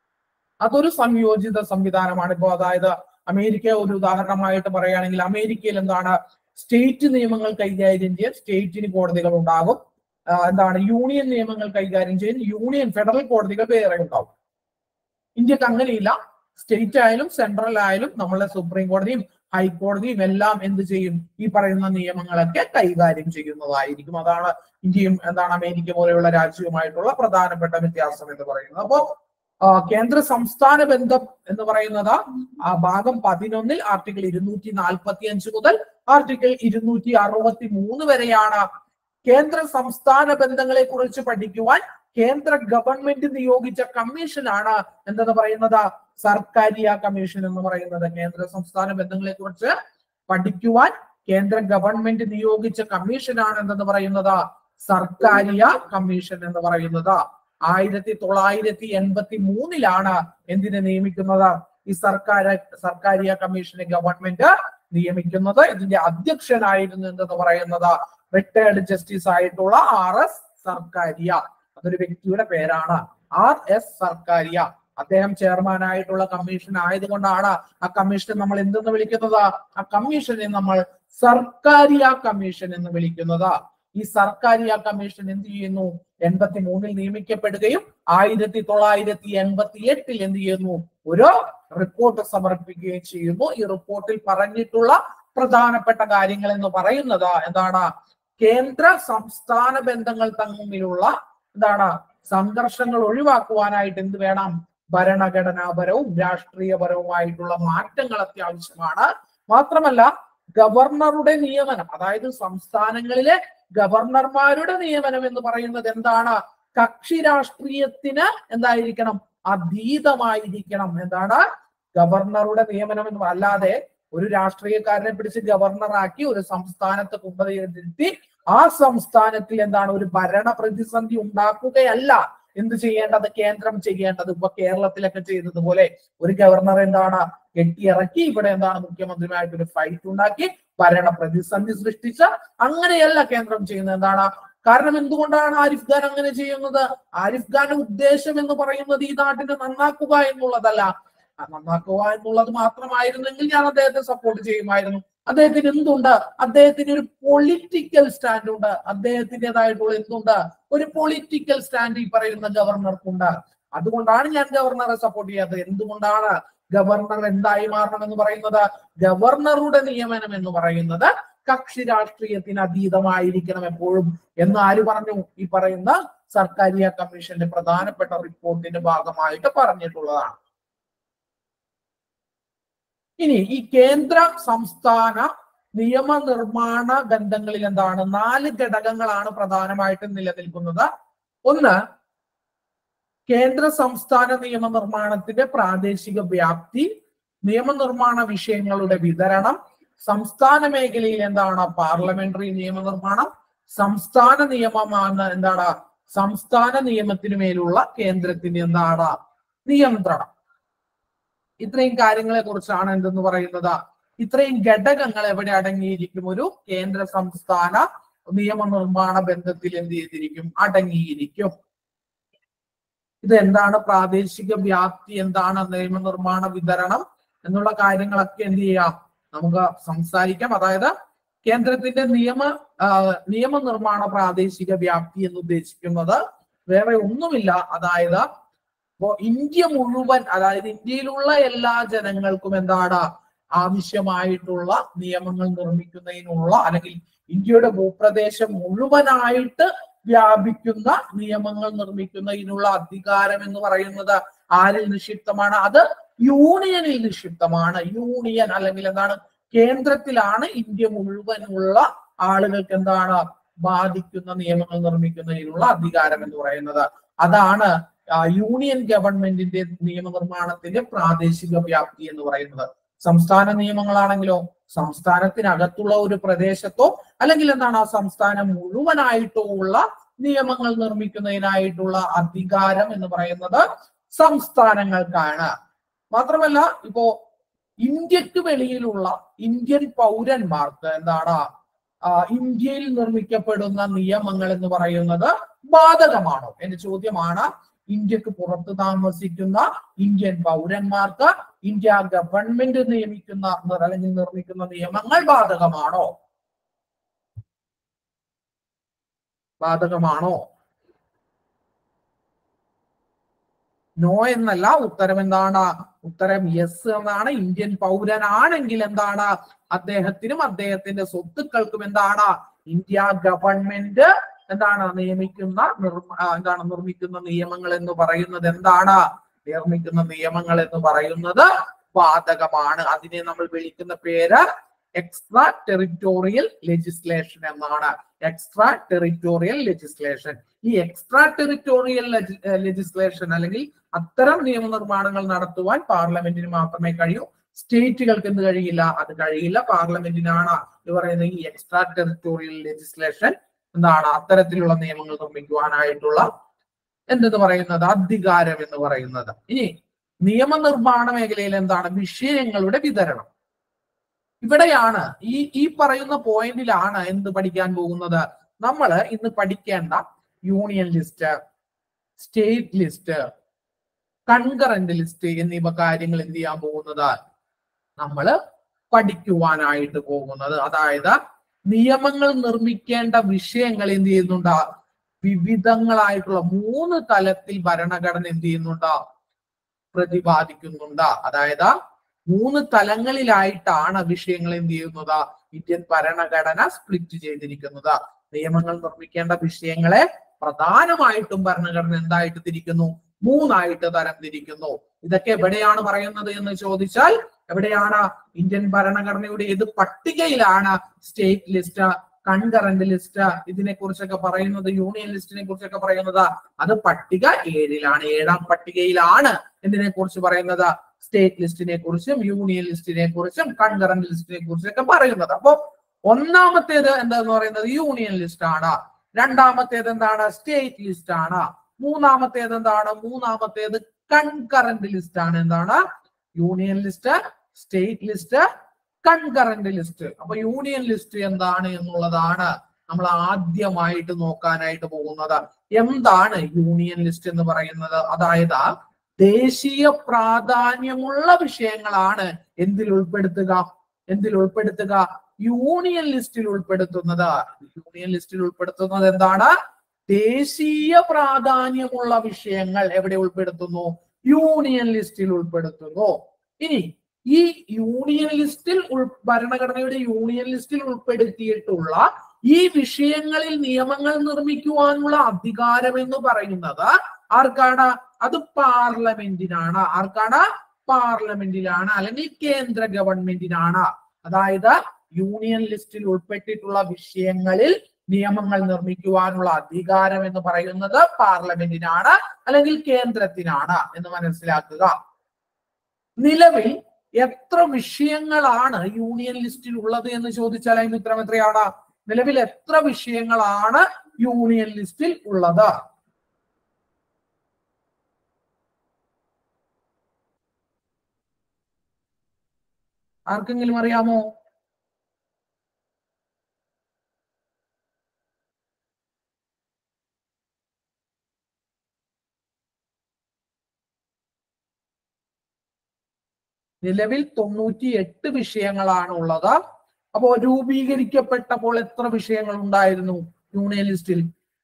അതൊരു സംയോജിത സംവിധാനമാണ് ഇപ്പോ അതായത് അമേരിക്ക ഒരു ഉദാഹരണമായിട്ട് പറയുകയാണെങ്കിൽ അമേരിക്കയിൽ എന്താണ് സ്റ്റേറ്റ് നിയമങ്ങൾ കൈകാര്യം ചെയ്യാൻ സ്റ്റേറ്റിന് കോടതികൾ ഉണ്ടാകും എന്താണ് യൂണിയൻ നിയമങ്ങൾ കൈകാര്യം ചെയ്യാൻ യൂണിയൻ ഫെഡറൽ കോടതികൾ വേറെ ഉണ്ടാവും ഇന്ത്യക്ക് അങ്ങനെയില്ല സ്റ്റേറ്റ് ആയാലും സെൻട്രൽ ആയാലും നമ്മളെ സുപ്രീം കോടതിയും ഹൈക്കോടതിയും എല്ലാം എന്ത് ചെയ്യും ഈ പറയുന്ന നിയമങ്ങളൊക്കെ കൈകാര്യം ചെയ്യുന്നതായിരിക്കും അതാണ് ഇന്ത്യയും എന്താണ് അമേരിക്ക പോലെയുള്ള രാജ്യവുമായിട്ടുള്ള പ്രധാനപ്പെട്ട വ്യത്യാസം എന്ന് പറയുന്നത് അപ്പോ കേന്ദ്ര സംസ്ഥാന ബന്ധം എന്ന് പറയുന്നത് ആ ഭാഗം പതിനൊന്നിൽ ആർട്ടിക്കിൾ ഇരുന്നൂറ്റി നാൽപ്പത്തി അഞ്ച് മുതൽ ആർട്ടിക്കിൾ ഇരുന്നൂറ്റി അറുപത്തി മൂന്ന് വരെയാണ് കേന്ദ്ര സംസ്ഥാന ബന്ധങ്ങളെ കുറിച്ച് പഠിക്കുവാൻ കേന്ദ്ര ഗവൺമെന്റ് നിയോഗിച്ച കമ്മീഷനാണ് എന്തെന്ന് പറയുന്നത് സർക്കാരിയ കമ്മീഷൻ എന്ന് പറയുന്നത് കേന്ദ്ര സംസ്ഥാന ബന്ധങ്ങളെ കുറിച്ച് പഠിക്കുവാൻ കേന്ദ്ര ഗവൺമെന്റ് നിയോഗിച്ച കമ്മീഷനാണ് എന്തെന്ന് പറയുന്നത് സർക്കാരിയ കമ്മീഷൻ എന്ന് പറയുന്നത് ആയിരത്തി തൊള്ളായിരത്തി എൺപത്തി മൂന്നിലാണ് എന്തിനെ നിയമിക്കുന്നത് ഈ സർക്കാർ സർക്കാരിയ കമ്മീഷനെ ഗവൺമെന്റ് നിയമിക്കുന്നത് ഇതിന്റെ അധ്യക്ഷനായിരുന്നു എന്തെന്ന് പറയുന്നത് റിട്ടയർഡ് ജസ്റ്റിസ് ആയിട്ടുള്ള ആർ എസ് സർക്കാരിയ അതൊരു വ്യക്തിയുടെ പേരാണ് ആർ എസ് സർക്കാരിയ അദ്ദേഹം ചെയർമാൻ ആയിട്ടുള്ള കമ്മീഷൻ ആയതുകൊണ്ടാണ് ആ കമ്മീഷനെ നമ്മൾ എന്തെന്ന് വിളിക്കുന്നത് ആ കമ്മീഷനെ നമ്മൾ സർക്കാരിയ കമ്മീഷൻ എന്ന് വിളിക്കുന്നത് ഈ സർക്കാരിയ കമ്മീഷൻ എന്ത് ചെയ്യുന്നു എൺപത്തി മൂന്നിൽ നിയമിക്കപ്പെടുകയും ആയിരത്തി തൊള്ളായിരത്തി എൺപത്തി എട്ടിൽ എന്ത് ചെയ്യുന്നു ഒരു റിപ്പോർട്ട് സമർപ്പിക്കുകയും ചെയ്യുന്നു ഈ റിപ്പോർട്ടിൽ പറഞ്ഞിട്ടുള്ള പ്രധാനപ്പെട്ട കാര്യങ്ങൾ എന്ന് പറയുന്നത് എന്താണ് കേന്ദ്ര സംസ്ഥാന ബന്ധങ്ങൾ തമ്മിലുള്ള എന്താണ് സംഘർഷങ്ങൾ ഒഴിവാക്കുവാനായിട്ട് എന്ത് വേണം ഭരണഘടനാപരവും രാഷ്ട്രീയപരവുമായിട്ടുള്ള മാറ്റങ്ങൾ അത്യാവശ്യമാണ് മാത്രമല്ല ഗവർണറുടെ നിയമനം അതായത് സംസ്ഥാനങ്ങളിലെ ഗവർണർമാരുടെ നിയമനം എന്ന് പറയുന്നത് എന്താണ് കക്ഷി രാഷ്ട്രീയത്തിന് എന്തായിരിക്കണം അതീതമായിരിക്കണം എന്താണ് ഗവർണറുടെ നിയമനം എന്ന് അല്ലാതെ ഒരു രാഷ്ട്രീയക്കാരനെ പിടിച്ച് ഗവർണറാക്കി ഒരു സംസ്ഥാനത്ത് കൊണ്ടുവരുത്തി ആ സംസ്ഥാനത്തിൽ എന്താണ് ഒരു ഭരണ പ്രതിസന്ധി ഉണ്ടാക്കുകയല്ല എന്ത് ചെയ്യേണ്ടത് കേന്ദ്രം ചെയ്യേണ്ടത് ഇപ്പൊ കേരളത്തിലൊക്കെ ചെയ്തതുപോലെ ഒരു ഗവർണർ എന്താണ് കെട്ടിയിറക്കി ഇവിടെ എന്താണ് മുഖ്യമന്ത്രിയുമായിട്ട് ഒരു ഫൈറ്റ് ഉണ്ടാക്കി ഭരണ പ്രതിസന്ധി സൃഷ്ടിച്ച അങ്ങനെയല്ല കേന്ദ്രം ചെയ്യുന്നത് എന്താണ് കാരണം എന്തുകൊണ്ടാണ് ആരിഫ് ഖാൻ അങ്ങനെ ചെയ്യുന്നത് ആരിഫ് ഖാന്റെ ഉദ്ദേശം എന്ന് പറയുന്നത് ഈ നാട്ടിനെ നന്നാക്കുക എന്നുള്ളതല്ല നന്നാക്കുക എന്നുള്ളത് മാത്രമായിരുന്നെങ്കിൽ ഞാൻ അദ്ദേഹത്തെ സപ്പോർട്ട് ചെയ്യുമായിരുന്നു അദ്ദേഹത്തിന് എന്തുണ്ട് അദ്ദേഹത്തിന് ഒരു പൊളിറ്റിക്കൽ സ്റ്റാൻഡ് ഉണ്ട് അദ്ദേഹത്തിൻ്റെതായിട്ടുള്ള എന്തുണ്ട് ഒരു പൊളിറ്റിക്കൽ സ്റ്റാൻഡ് ഈ പറയുന്ന ഗവർണർക്കുണ്ട് അതുകൊണ്ടാണ് ഞാൻ ഗവർണറെ സപ്പോർട്ട് ചെയ്യാത്തത് എന്തുകൊണ്ടാണ് ഗവർണർ എന്തായി മാറണം എന്ന് പറയുന്നത് ഗവർണറുടെ നിയമനം എന്ന് പറയുന്നത് കക്ഷി രാഷ്ട്രീയത്തിന് അതീതമായിരിക്കണം എപ്പോഴും എന്ന് ആര് പറഞ്ഞു ഈ പറയുന്ന സർക്കാരിയ കമ്മീഷന്റെ പ്രധാനപ്പെട്ട റിപ്പോർട്ടിന്റെ ഭാഗമായിട്ട് പറഞ്ഞിട്ടുള്ളതാണ് ഇനി ഈ കേന്ദ്ര സംസ്ഥാന നിയമനിർമ്മാണ ബന്ധങ്ങളിൽ എന്താണ് നാല് ഘടകങ്ങളാണ് പ്രധാനമായിട്ടും നിലനിൽക്കുന്നത് ഒന്ന് കേന്ദ്ര സംസ്ഥാന നിയമനിർമ്മാണത്തിന്റെ പ്രാദേശിക വ്യാപ്തി നിയമനിർമ്മാണ വിഷയങ്ങളുടെ വിതരണം സംസ്ഥാന മേഖലയിൽ എന്താണ് പാർലമെന്ററി നിയമനിർമ്മാണം സംസ്ഥാന നിയമമാണ് എന്താണ് സംസ്ഥാന നിയമത്തിന് മേലുള്ള കേന്ദ്രത്തിന് എന്താണ് നിയന്ത്രണം ഇത്രയും കാര്യങ്ങളെ കുറിച്ചാണ് എന്തെന്ന് പറയുന്നത് ഇത്രയും ഘടകങ്ങൾ എവിടെ അടങ്ങിയിരിക്കും ഒരു കേന്ദ്ര സംസ്ഥാന നിയമനിർമ്മാണ ബന്ധത്തിൽ എന്ത് ചെയ്തിരിക്കും അടങ്ങിയിരിക്കും ഇത് എന്താണ് പ്രാദേശിക വ്യാപ്തി എന്താണ് നിയമനിർമ്മാണ വിതരണം എന്നുള്ള കാര്യങ്ങളൊക്കെ എന്ത് ചെയ്യാം നമുക്ക് സംസാരിക്കാം അതായത് കേന്ദ്രത്തിന്റെ നിയമ നിയമനിർമ്മാണ പ്രാദേശിക വ്യാപ്തി എന്ന് ഉദ്ദേശിക്കുന്നത് വേറെ ഒന്നുമില്ല അതായത് ഇപ്പോ ഇന്ത്യ മുഴുവൻ അതായത് ഇന്ത്യയിലുള്ള എല്ലാ ജനങ്ങൾക്കും എന്താണ് ആവശ്യമായിട്ടുള്ള നിയമങ്ങൾ നിർമ്മിക്കുന്നതിനുള്ള അല്ലെങ്കിൽ ഇന്ത്യയുടെ ഭൂപ്രദേശം മുഴുവനായിട്ട് വ്യാപിക്കുന്ന നിയമങ്ങൾ നിർമ്മിക്കുന്നതിനുള്ള അധികാരം എന്ന് പറയുന്നത് ആരിൽ നിക്ഷിപ്തമാണ് അത് യൂണിയനിൽ നിക്ഷിപ്തമാണ് യൂണിയൻ അല്ലെങ്കിൽ എന്താണ് കേന്ദ്രത്തിലാണ് ഇന്ത്യ മുഴുവനുള്ള ആളുകൾക്ക് എന്താണ് ബാധിക്കുന്ന നിയമങ്ങൾ നിർമ്മിക്കുന്നതിനുള്ള അധികാരം എന്ന് പറയുന്നത് അതാണ് ആ, യൂണിയൻ ഗവൺമെന്റിന്റെ നിയമനിർമ്മാണത്തിന്റെ പ്രാദേശിക വ്യാപ്തി എന്ന് പറയുന്നത് സംസ്ഥാന നിയമങ്ങളാണെങ്കിലോ സംസ്ഥാനത്തിനകത്തുള്ള ഒരു പ്രദേശത്തോ അല്ലെങ്കിൽ എന്താണ് ആ സംസ്ഥാനം മുഴുവനായിട്ടോ ഉള്ള നിയമങ്ങൾ നിർമ്മിക്കുന്നതിനായിട്ടുള്ള അധികാരം എന്ന് പറയുന്നത് സംസ്ഥാനങ്ങൾക്കാണ് മാത്രമല്ല ഇപ്പോ ഇന്ത്യക്ക് വെളിയിലുള്ള ഇന്ത്യൻ പൗരന്മാർക്ക് എന്താണ് ആ, ഇന്ത്യയിൽ നിർമ്മിക്കപ്പെടുന്ന നിയമങ്ങൾ എന്ന് പറയുന്നത് ബാധകമാണോ എന്റെ ചോദ്യമാണ് ഇന്ത്യക്ക് പുറത്ത് താമസിക്കുന്ന ഇന്ത്യൻ പൗരന്മാർക്ക് ഇന്ത്യ ഗവൺമെന്റ് നിയമിക്കുന്ന അല്ലെങ്കിൽ നിർമ്മിക്കുന്ന നിയമങ്ങൾ ബാധകമാണോ ബാധകമാണോ നോ എന്നല്ല ഉത്തരം എന്താണ് ഉത്തരം യെസ് എന്നാണ് ഇന്ത്യൻ പൗരനാണെങ്കിൽ എന്താണ് അദ്ദേഹത്തിനും അദ്ദേഹത്തിന്റെ സ്വത്തുക്കൾക്കും എന്താണ് ഇന്ത്യ ഗവൺമെന്റ് എന്താണ് നിയമിക്കുന്ന നിർമ്മ- ആ, എന്താണ് നിർമ്മിക്കുന്ന നിയമങ്ങൾ എന്ന് പറയുന്നത് എന്താണ് നിർമ്മിക്കുന്ന നിയമങ്ങൾ എന്ന് പറയുന്നത് ബാധകമാണ് അതിനെ നമ്മൾ വിളിക്കുന്ന പേര് എക്സ്ട്രാ ടെറിറ്റോറിയൽ ലെജിസ്ലേഷൻ എന്നാണ് എക്സ്ട്രാ ടെറിറ്റോറിയൽ ലെജിസ്ലേഷൻ ഈ എക്സ്ട്രാ ടെറിറ്റോറിയൽ ലെജിസ്ലേഷൻ അല്ലെങ്കിൽ അത്തരം നിയമനിർമ്മാണങ്ങൾ നടത്തുവാൻ പാർലമെന്റിന് മാത്രമേ കഴിയൂ സ്റ്റേറ്റുകൾക്ക് എന്ത് കഴിയില്ല അത് കഴിയില്ല പാർലമെന്റിനാണ് ഇത് പറയുന്ന ഈ എക്സ്ട്രാ ടെറിറ്റോറിയൽ ലെജിസ്ലേഷൻ എന്താണ് അത്തരത്തിലുള്ള നിയമങ്ങൾ നിർമ്മിക്കുവാനായിട്ടുള്ള എന്തെന്ന് പറയുന്നത് അധികാരം എന്ന് പറയുന്നത് ഇനി നിയമനിർമ്മാണ മേഖലയിൽ എന്താണ് വിഷയങ്ങളുടെ വിതരണം ഇവിടെയാണ് ഈ ഈ പറയുന്ന പോയിന്റിലാണ് എന്ത് പഠിക്കാൻ പോകുന്നത് നമ്മൾ ഇന്ന് പഠിക്കേണ്ട union list state list concurrent list എന്നിവ കാര്യങ്ങൾ എന്ത് ചെയ്യാൻ പോകുന്നത് നമ്മൾ പഠിക്കുവാനായിട്ട് പോകുന്നത് അതായത് നിയമങ്ങൾ നിർമ്മിക്കേണ്ട വിഷയങ്ങൾ എന്ത് ചെയ്യുന്നുണ്ട് വിവിധങ്ങളായിട്ടുള്ള മൂന്ന് തലത്തിൽ ഭരണഘടന എന്ത് ചെയ്യുന്നുണ്ട് പ്രതിപാദിക്കുന്നുണ്ട് അതായത് മൂന്ന് തലങ്ങളിലായിട്ടാണ് വിഷയങ്ങൾ എന്ത് ചെയ്യുന്നത് ഇന്ത്യൻ ഭരണഘടന സ്പ്ലിറ്റ് ചെയ്തിരിക്കുന്നത് നിയമങ്ങൾ നിർമ്മിക്കേണ്ട വിഷയങ്ങളെ പ്രധാനമായിട്ടും ഭരണഘടന എന്തായിട്ട് തിരിക്കുന്നു മൂന്നായിട്ട് തരം തിരിക്കുന്നു ഇതൊക്കെ എവിടെയാണ് പറയുന്നത് എന്ന് ചോദിച്ചാൽ എവിടെയാണ് ഇന്ത്യൻ ഭരണഘടനയുടെ ഏത് പട്ടികയിലാണ് സ്റ്റേറ്റ് ലിസ്റ്റ് കൺകറന്റ് ലിസ്റ്റ് ഇതിനെ കുറിച്ചൊക്കെ പറയുന്നത് യൂണിയൻ ലിസ്റ്റിനെ കുറിച്ചൊക്കെ പറയുന്നത് അത് പട്ടിക ഏഴിലാണ് ഏഴാം പട്ടികയിലാണ് എന്തിനെ കുറിച്ച് പറയുന്നത് സ്റ്റേറ്റ് ലിസ്റ്റിനെ കുറിച്ചും യൂണിയൻ ലിസ്റ്റിനെ കുറിച്ചും കൺകറന്റ് ലിസ്റ്റിനെ കുറിച്ചൊക്കെ പറയുന്നത് അപ്പൊ ഒന്നാമത്തേത് എന്താന്ന് പറയുന്നത് യൂണിയൻ ലിസ്റ്റ് ആണ് രണ്ടാമത്തേത് എന്താണ് സ്റ്റേറ്റ് ലിസ്റ്റ് ആണ് മൂന്നാമത്തേത് എന്താണ് മൂന്നാമത്തേത് കൺകറന്റ് ലിസ്റ്റ് ആണ് എന്താണ് union list state list concurrent list അപ്പൊ യൂണിയൻ ലിസ്റ്റ് എന്താണ് എന്നുള്ളതാണ് നമ്മൾ ആദ്യമായിട്ട് നോക്കാനായിട്ട് പോകുന്നത് എന്താണ് യൂണിയൻ ലിസ്റ്റ് എന്ന് പറയുന്നത് അതായത് ദേശീയ പ്രാധാന്യമുള്ള വിഷയങ്ങളാണ് എന്തിൽ ഉൾപ്പെടുത്തുക എന്തിൽ ഉൾപ്പെടുത്തുക യൂണിയൻ ലിസ്റ്റിൽ ഉൾപ്പെടുത്തുന്നത് യൂണിയൻ ലിസ്റ്റിൽ ഉൾപ്പെടുത്തുന്നത് എന്താണ് ദേശീയ പ്രാധാന്യമുള്ള വിഷയങ്ങൾ എവിടെ ഉൾപ്പെടുത്തുന്നു യൂണിയൻ ലിസ്റ്റിൽ ഉൾപ്പെടുത്തുന്നു ഇനി ഈ യൂണിയൻ ലിസ്റ്റിൽ ഉൾ ഭരണഘടനയുടെ യൂണിയൻ ലിസ്റ്റിൽ ഉൾപ്പെടുത്തിയിട്ടുള്ള ഈ വിഷയങ്ങളിൽ നിയമങ്ങൾ നിർമ്മിക്കുവാനുള്ള അധികാരം എന്ന് പറയുന്നത് ആർക്കാണ് അത് പാർലമെന്റിനാണ് ആർക്കാണ് പാർലമെന്റിലാണ് അല്ലെങ്കിൽ കേന്ദ്ര ഗവൺമെന്റിനാണ് അതായത് യൂണിയൻ ലിസ്റ്റിൽ ഉൾപ്പെട്ടിട്ടുള്ള വിഷയങ്ങളിൽ നിയമങ്ങൾ നിർമ്മിക്കുവാനുള്ള അധികാരം എന്ന് പറയുന്നത് പാർലമെന്റിനാണ് അല്ലെങ്കിൽ കേന്ദ്രത്തിനാണ് എന്ന് മനസ്സിലാക്കുക നിലവിൽ എത്ര വിഷയങ്ങളാണ് യൂണിയൻ ലിസ്റ്റിൽ ഉള്ളത് എന്ന് ചോദിച്ചാൽ അതിന് ഉത്തരം എത്രയാണ് നിലവിൽ എത്ര വിഷയങ്ങളാണ് യൂണിയൻ ലിസ്റ്റിൽ ഉള്ളത് ആർക്കെങ്കിലും അറിയാമോ നിലവിൽ തൊണ്ണൂറ്റി എട്ട് വിഷയങ്ങളാണ് ഉള്ളത് അപ്പോ രൂപീകരിക്കപ്പെട്ടപ്പോൾ എത്ര വിഷയങ്ങൾ ഉണ്ടായിരുന്നു യൂണിയൻ ലിസ്റ്റിൽ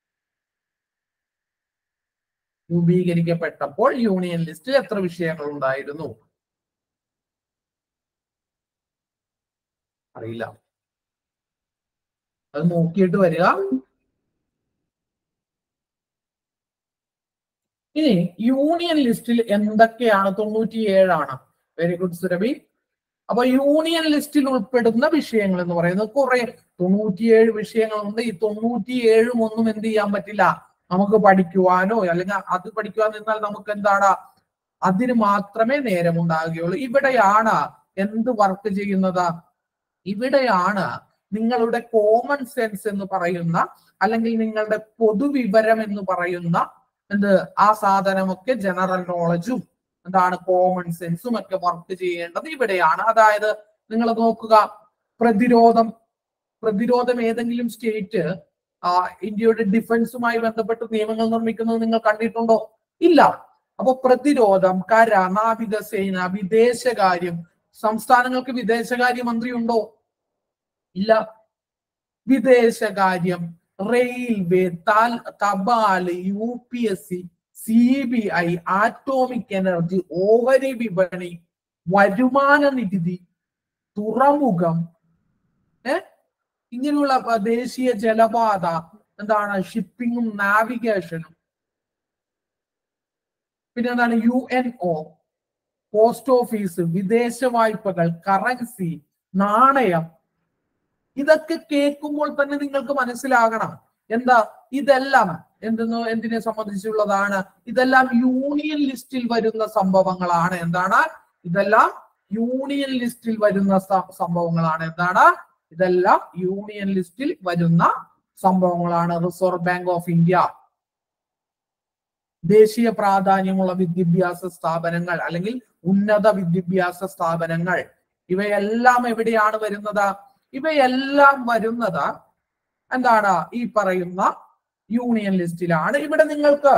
രൂപീകരിക്കപ്പെട്ടപ്പോൾ യൂണിയൻ ലിസ്റ്റിൽ എത്ര വിഷയങ്ങൾ ഉണ്ടായിരുന്നു അറിയില്ല അത് നോക്കിയിട്ട് വരിക ഇനി യൂണിയൻ ലിസ്റ്റിൽ എന്തൊക്കെയാണ് തൊണ്ണൂറ്റി ഏഴാണ് വെരി ഗുഡ് സുരഭി അപ്പൊ യൂണിയൻ ലിസ്റ്റിൽ ഉൾപ്പെടുന്ന വിഷയങ്ങൾ എന്ന് പറയുന്നത് കുറെ തൊണ്ണൂറ്റിയേഴ് വിഷയങ്ങളുണ്ട് ഈ തൊണ്ണൂറ്റിയേഴും ഒന്നും എന്ത് ചെയ്യാൻ പറ്റില്ല നമുക്ക് പഠിക്കുവാനോ അല്ലെങ്കിൽ അത് പഠിക്കുവാൻ നിന്നാൽ നമുക്ക് എന്താണ് അതിന് മാത്രമേ നേരം ഉണ്ടാകുകയുള്ളൂ ഇവിടെയാണ് എന്ത് വർക്ക് ചെയ്യുന്നത് ഇവിടെയാണ് നിങ്ങളുടെ കോമൺ സെൻസ് എന്ന് പറയുന്ന അല്ലെങ്കിൽ നിങ്ങളുടെ പൊതുവിവരം എന്ന് പറയുന്ന എന്ത് ആ സാധനമൊക്കെ ജനറൽ നോളജും എന്താണ് കോമൺ സെൻസും ഒക്കെ വർക്ക് ചെയ്യേണ്ടത് ഇവിടെയാണ് അതായത് നിങ്ങൾ നോക്കുക പ്രതിരോധം പ്രതിരോധം ഏതെങ്കിലും സ്റ്റേറ്റ് ആ ഇന്ത്യയുടെ ഡിഫൻസുമായി ബന്ധപ്പെട്ട് നിയമങ്ങൾ നിർമ്മിക്കുന്നത് നിങ്ങൾ കണ്ടിട്ടുണ്ടോ ഇല്ല അപ്പൊ പ്രതിരോധം കര നാവികസേന വിദേശകാര്യം സംസ്ഥാനങ്ങൾക്ക് വിദേശകാര്യ മന്ത്രി ഉണ്ടോ ഇല്ല വിദേശകാര്യം റെയിൽവേ താൽ തപാല് U P S C C B I atomic energy ഓഹരി വിപണി വരുമാന നികുതി തുറമുഖം ഏ ഇങ്ങനെയുള്ള പ- ദേശീയ ജലപാത എന്താണ് ഷിപ്പിങ്ങും നാവിഗേഷനും പിന്നെ എന്താണ് U N O post office വിദേശ വായ്പകൾ കറൻസി നാണയം ഇതൊക്കെ കേൾക്കുമ്പോൾ തന്നെ നിങ്ങൾക്ക് മനസ്സിലാകണം എന്താ ഇതെല്ലാം എന്തെന്ന് എന്തിനെ സംബന്ധിച്ചുള്ളതാണ് ഇതെല്ലാം യൂണിയൻ ലിസ്റ്റിൽ വരുന്ന സംഭവങ്ങളാണ് എന്താണ് ഇതെല്ലാം യൂണിയൻ ലിസ്റ്റിൽ വരുന്ന സ- സംഭവങ്ങളാണ് എന്താണ് ഇതെല്ലാം യൂണിയൻ ലിസ്റ്റിൽ വരുന്ന സംഭവങ്ങളാണ് റിസർവ് ബാങ്ക് ഓഫ് ഇന്ത്യ ദേശീയ പ്രാധാന്യമുള്ള വിദ്യാഭ്യാസ സ്ഥാപനങ്ങൾ അല്ലെങ്കിൽ ഉന്നത വിദ്യാഭ്യാസ സ്ഥാപനങ്ങൾ ഇവയെല്ലാം എവിടെയാണ് വരുന്നത് ഇവയെല്ലാം വരുന്നത് എന്താണ് ഈ പറയുന്ന യൂണിയൻ ലിസ്റ്റിലാണ് ഇവിടെ നിങ്ങൾക്ക്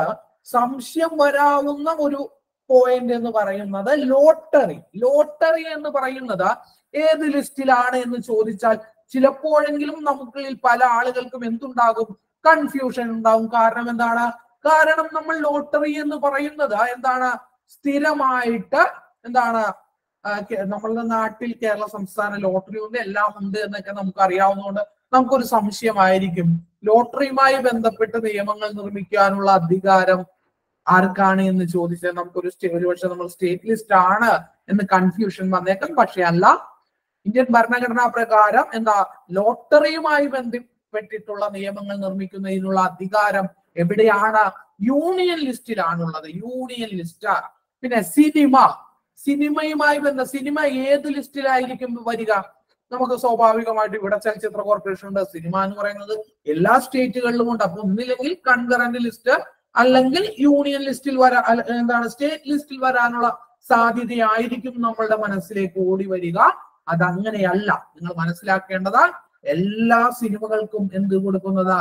സംശയം വരാവുന്ന ഒരു പോയിന്റ് എന്ന് പറയുന്നത് ലോട്ടറി ലോട്ടറി എന്ന് പറയുന്നത് ഏത് ലിസ്റ്റിലാണ് എന്ന് ചോദിച്ചാൽ ചിലപ്പോഴെങ്കിലും നമുക്കിൽ പല ആളുകൾക്കും എന്തുണ്ടാകും കൺഫ്യൂഷൻ ഉണ്ടാകും കാരണം എന്താണ് കാരണം നമ്മൾ ലോട്ടറി എന്ന് പറയുന്നത് എന്താണ് സ്ഥിരമായിട്ട് എന്താണ് ആ, കേ- നമ്മളുടെ നാട്ടിൽ കേരള സംസ്ഥാന ലോട്ടറി ഉണ്ട് എല്ലാം ഉണ്ട് എന്നൊക്കെ നമുക്ക് അറിയാവുന്നതുകൊണ്ട് നമുക്കൊരു സംശയമായിരിക്കും ലോട്ടറിയുമായി ബന്ധപ്പെട്ട് നിയമങ്ങൾ നിർമ്മിക്കാനുള്ള അധികാരം ആർക്കാണ് എന്ന് ചോദിച്ചാൽ നമുക്കൊരു സ്റ്റേ ഒരുപക്ഷെ നമ്മൾ സ്റ്റേറ്റ് ലിസ്റ്റ് ആണ് എന്ന് കൺഫ്യൂഷൻ വന്നേക്കാം പക്ഷെ അല്ല ഇന്ത്യൻ ഭരണഘടനാ പ്രകാരം എന്താ ലോട്ടറിയുമായി ബന്ധപ്പെട്ടിട്ടുള്ള നിയമങ്ങൾ നിർമ്മിക്കുന്നതിനുള്ള അധികാരം എവിടെയാണ് യൂണിയൻ ലിസ്റ്റിലാണുള്ളത് യൂണിയൻ ലിസ്റ്റ് പിന്നെ സിനിമ സിനിമയുമായി ബന്ധ സിനിമ ഏത് ലിസ്റ്റിലായിരിക്കും വരിക നമുക്ക് സ്വാഭാവികമായിട്ട് ഇവിടെ ചലച്ചിത്ര കോർപ്പറേഷൻ ഉണ്ട് സിനിമ എന്ന് പറയുന്നത് എല്ലാ സ്റ്റേറ്റുകളിലും ഉണ്ട് അപ്പൊ ഒന്നില്ലെങ്കിൽ കൺകറന്റ് ലിസ്റ്റ് അല്ലെങ്കിൽ യൂണിയൻ ലിസ്റ്റിൽ വരാ അല്ല, എന്താണ് സ്റ്റേറ്റ് ലിസ്റ്റിൽ വരാനുള്ള സാധ്യതയായിരിക്കും നമ്മളുടെ മനസ്സിലേക്ക് ഓടി വരിക അതങ്ങനെയല്ല നിങ്ങൾ മനസ്സിലാക്കേണ്ടതാ എല്ലാ സിനിമകൾക്കും എന്ത് കൊടുക്കുന്നതാ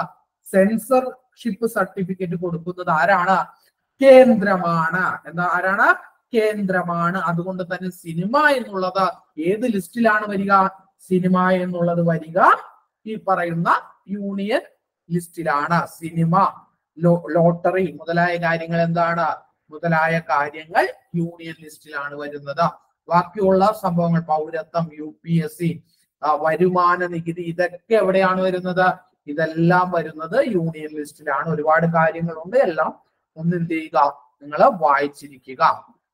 സെൻസർഷിപ്പ് സർട്ടിഫിക്കറ്റ് കൊടുക്കുന്നത് ആരാണ് കേന്ദ്രമാണ് എന്താ ആരാണ് കേന്ദ്രമാണ് അതുകൊണ്ട് തന്നെ സിനിമ എന്നുള്ളത് ഏത് ലിസ്റ്റിലാണ് വരിക സിനിമ എന്നുള്ളത് വരിക ഈ പറയുന്ന യൂണിയൻ ലിസ്റ്റിലാണ് സിനിമ ലോ ലോട്ടറി മുതലായ കാര്യങ്ങൾ എന്താണ് മുതലായ കാര്യങ്ങൾ യൂണിയൻ ലിസ്റ്റിലാണ് വരുന്നത് ബാക്കിയുള്ള സംഭവങ്ങൾ പൗരത്വം യു പി എസ് സി വരുമാന നികുതി ഇതൊക്കെ എവിടെയാണ് വരുന്നത് ഇതെല്ലാം വരുന്നത് യൂണിയൻ ലിസ്റ്റിലാണ് ഒരുപാട് കാര്യങ്ങളുണ്ട് എല്ലാം ഒന്ന് എന്ത് ചെയ്യുക നിങ്ങൾ വായിച്ചിരിക്കുക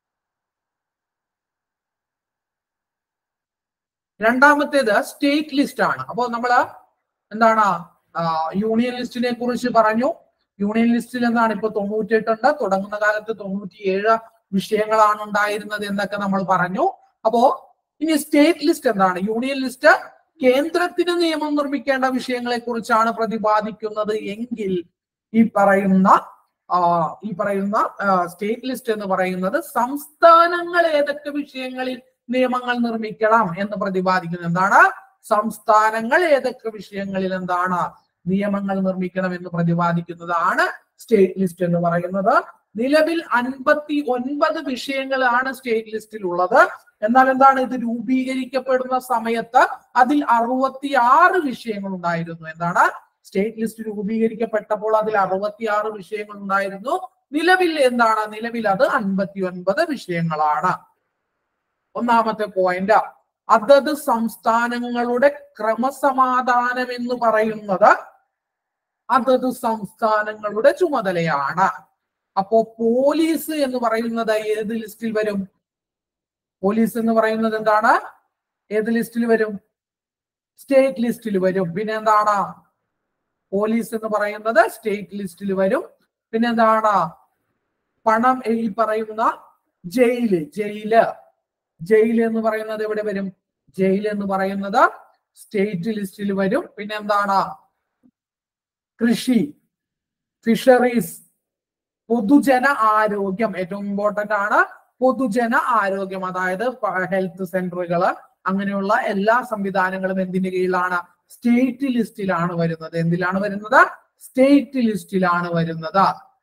രണ്ടാമത്തേത് സ്റ്റേറ്റ് ലിസ്റ്റ് ആണ് അപ്പോൾ നമ്മള് എന്താണ് ആ, യൂണിയൻ ലിസ്റ്റിനെ കുറിച്ച് പറഞ്ഞു യൂണിയൻ ലിസ്റ്റിൽ എന്താണ് ഇപ്പൊ തൊണ്ണൂറ്റെട്ടുണ്ട് തുടങ്ങുന്ന കാലത്ത് തൊണ്ണൂറ്റിയേഴ് വിഷയങ്ങളാണ് ഉണ്ടായിരുന്നത് എന്നൊക്കെ നമ്മൾ പറഞ്ഞു അപ്പോ ഇനി സ്റ്റേറ്റ് ലിസ്റ്റ് എന്താണ് യൂണിയൻ ലിസ്റ്റ് കേന്ദ്രത്തിന് നിയമം നിർമ്മിക്കേണ്ട വിഷയങ്ങളെ കുറിച്ചാണ് പ്രതിപാദിക്കുന്നത് എങ്കിൽ ഈ പറയുന്ന ആ, ഈ പറയുന്ന സ്റ്റേറ്റ് ലിസ്റ്റ് എന്ന് പറയുന്നത് സംസ്ഥാനങ്ങൾ ഏതൊക്കെ വിഷയങ്ങളിൽ നിയമങ്ങൾ നിർമ്മിക്കണം എന്ന് പ്രതിപാദിക്കുന്നു എന്താണ് സംസ്ഥാനങ്ങൾ ഏതൊക്കെ വിഷയങ്ങളിൽ എന്താണ് നിയമങ്ങൾ നിർമ്മിക്കണം എന്ന് പ്രതിപാദിക്കുന്നതാണ് സ്റ്റേറ്റ് ലിസ്റ്റ് എന്ന് പറയുന്നത് നിലവിൽ അൻപത്തി ഒൻപത് വിഷയങ്ങളാണ് സ്റ്റേറ്റ് ലിസ്റ്റിൽ ഉള്ളത് എന്നാൽ എന്താണ് ഇത് രൂപീകരിക്കപ്പെടുന്ന സമയത്ത് അതിൽ അറുപത്തി ആറ് വിഷയങ്ങൾ ഉണ്ടായിരുന്നു എന്താണ് സ്റ്റേറ്റ് ലിസ്റ്റ് രൂപീകരിക്കപ്പെട്ടപ്പോൾ അതിൽ അറുപത്തിയാറ് വിഷയങ്ങൾ ഉണ്ടായിരുന്നു നിലവിൽ എന്താണ് നിലവിൽ അത് അൻപത്തി ഒൻപത് വിഷയങ്ങളാണ് ഒന്നാമത്തെ പോയിന്റ് അതത് സംസ്ഥാനങ്ങളുടെ ക്രമസമാധാനം എന്ന് പറയുന്നത് അതത് സംസ്ഥാനങ്ങളുടെ ചുമതലയാണ് അപ്പോ പോലീസ് എന്ന് പറയുന്നത് ഏത് ലിസ്റ്റിൽ വരും പോലീസ് എന്ന് പറയുന്നത് എന്താണ് ഏത് ലിസ്റ്റിൽ വരും സ്റ്റേറ്റ് ലിസ്റ്റിൽ വരും പിന്നെ എന്താണ് പോലീസ് എന്ന് പറയുന്നത് സ്റ്റേറ്റ് ലിസ്റ്റിൽ വരും പിന്നെ എന്താണ് പണം ഈ പറയുന്ന ജയില് ജയില് ജയില് എന്ന് പറയുന്നത് എവിടെ വരും ജയില് എന്ന് പറയുന്നത് സ്റ്റേറ്റ് ലിസ്റ്റിൽ വരും പിന്നെ എന്താണ് കൃഷി ഫിഷറീസ് പൊതുജന ആരോഗ്യം ഏറ്റവും ഇമ്പോർട്ടന്റ് ആണ് പൊതുജന ആരോഗ്യം അതായത് ഹെൽത്ത് സെന്ററുകള് അങ്ങനെയുള്ള എല്ലാ സംവിധാനങ്ങളും എന്തിന്റെ കീഴിലാണ് സ്റ്റേറ്റ് ലിസ്റ്റിലാണ് വരുന്നത് എന്തിലാണ് വരുന്നത് സ്റ്റേറ്റ് ലിസ്റ്റിലാണ് വരുന്നത്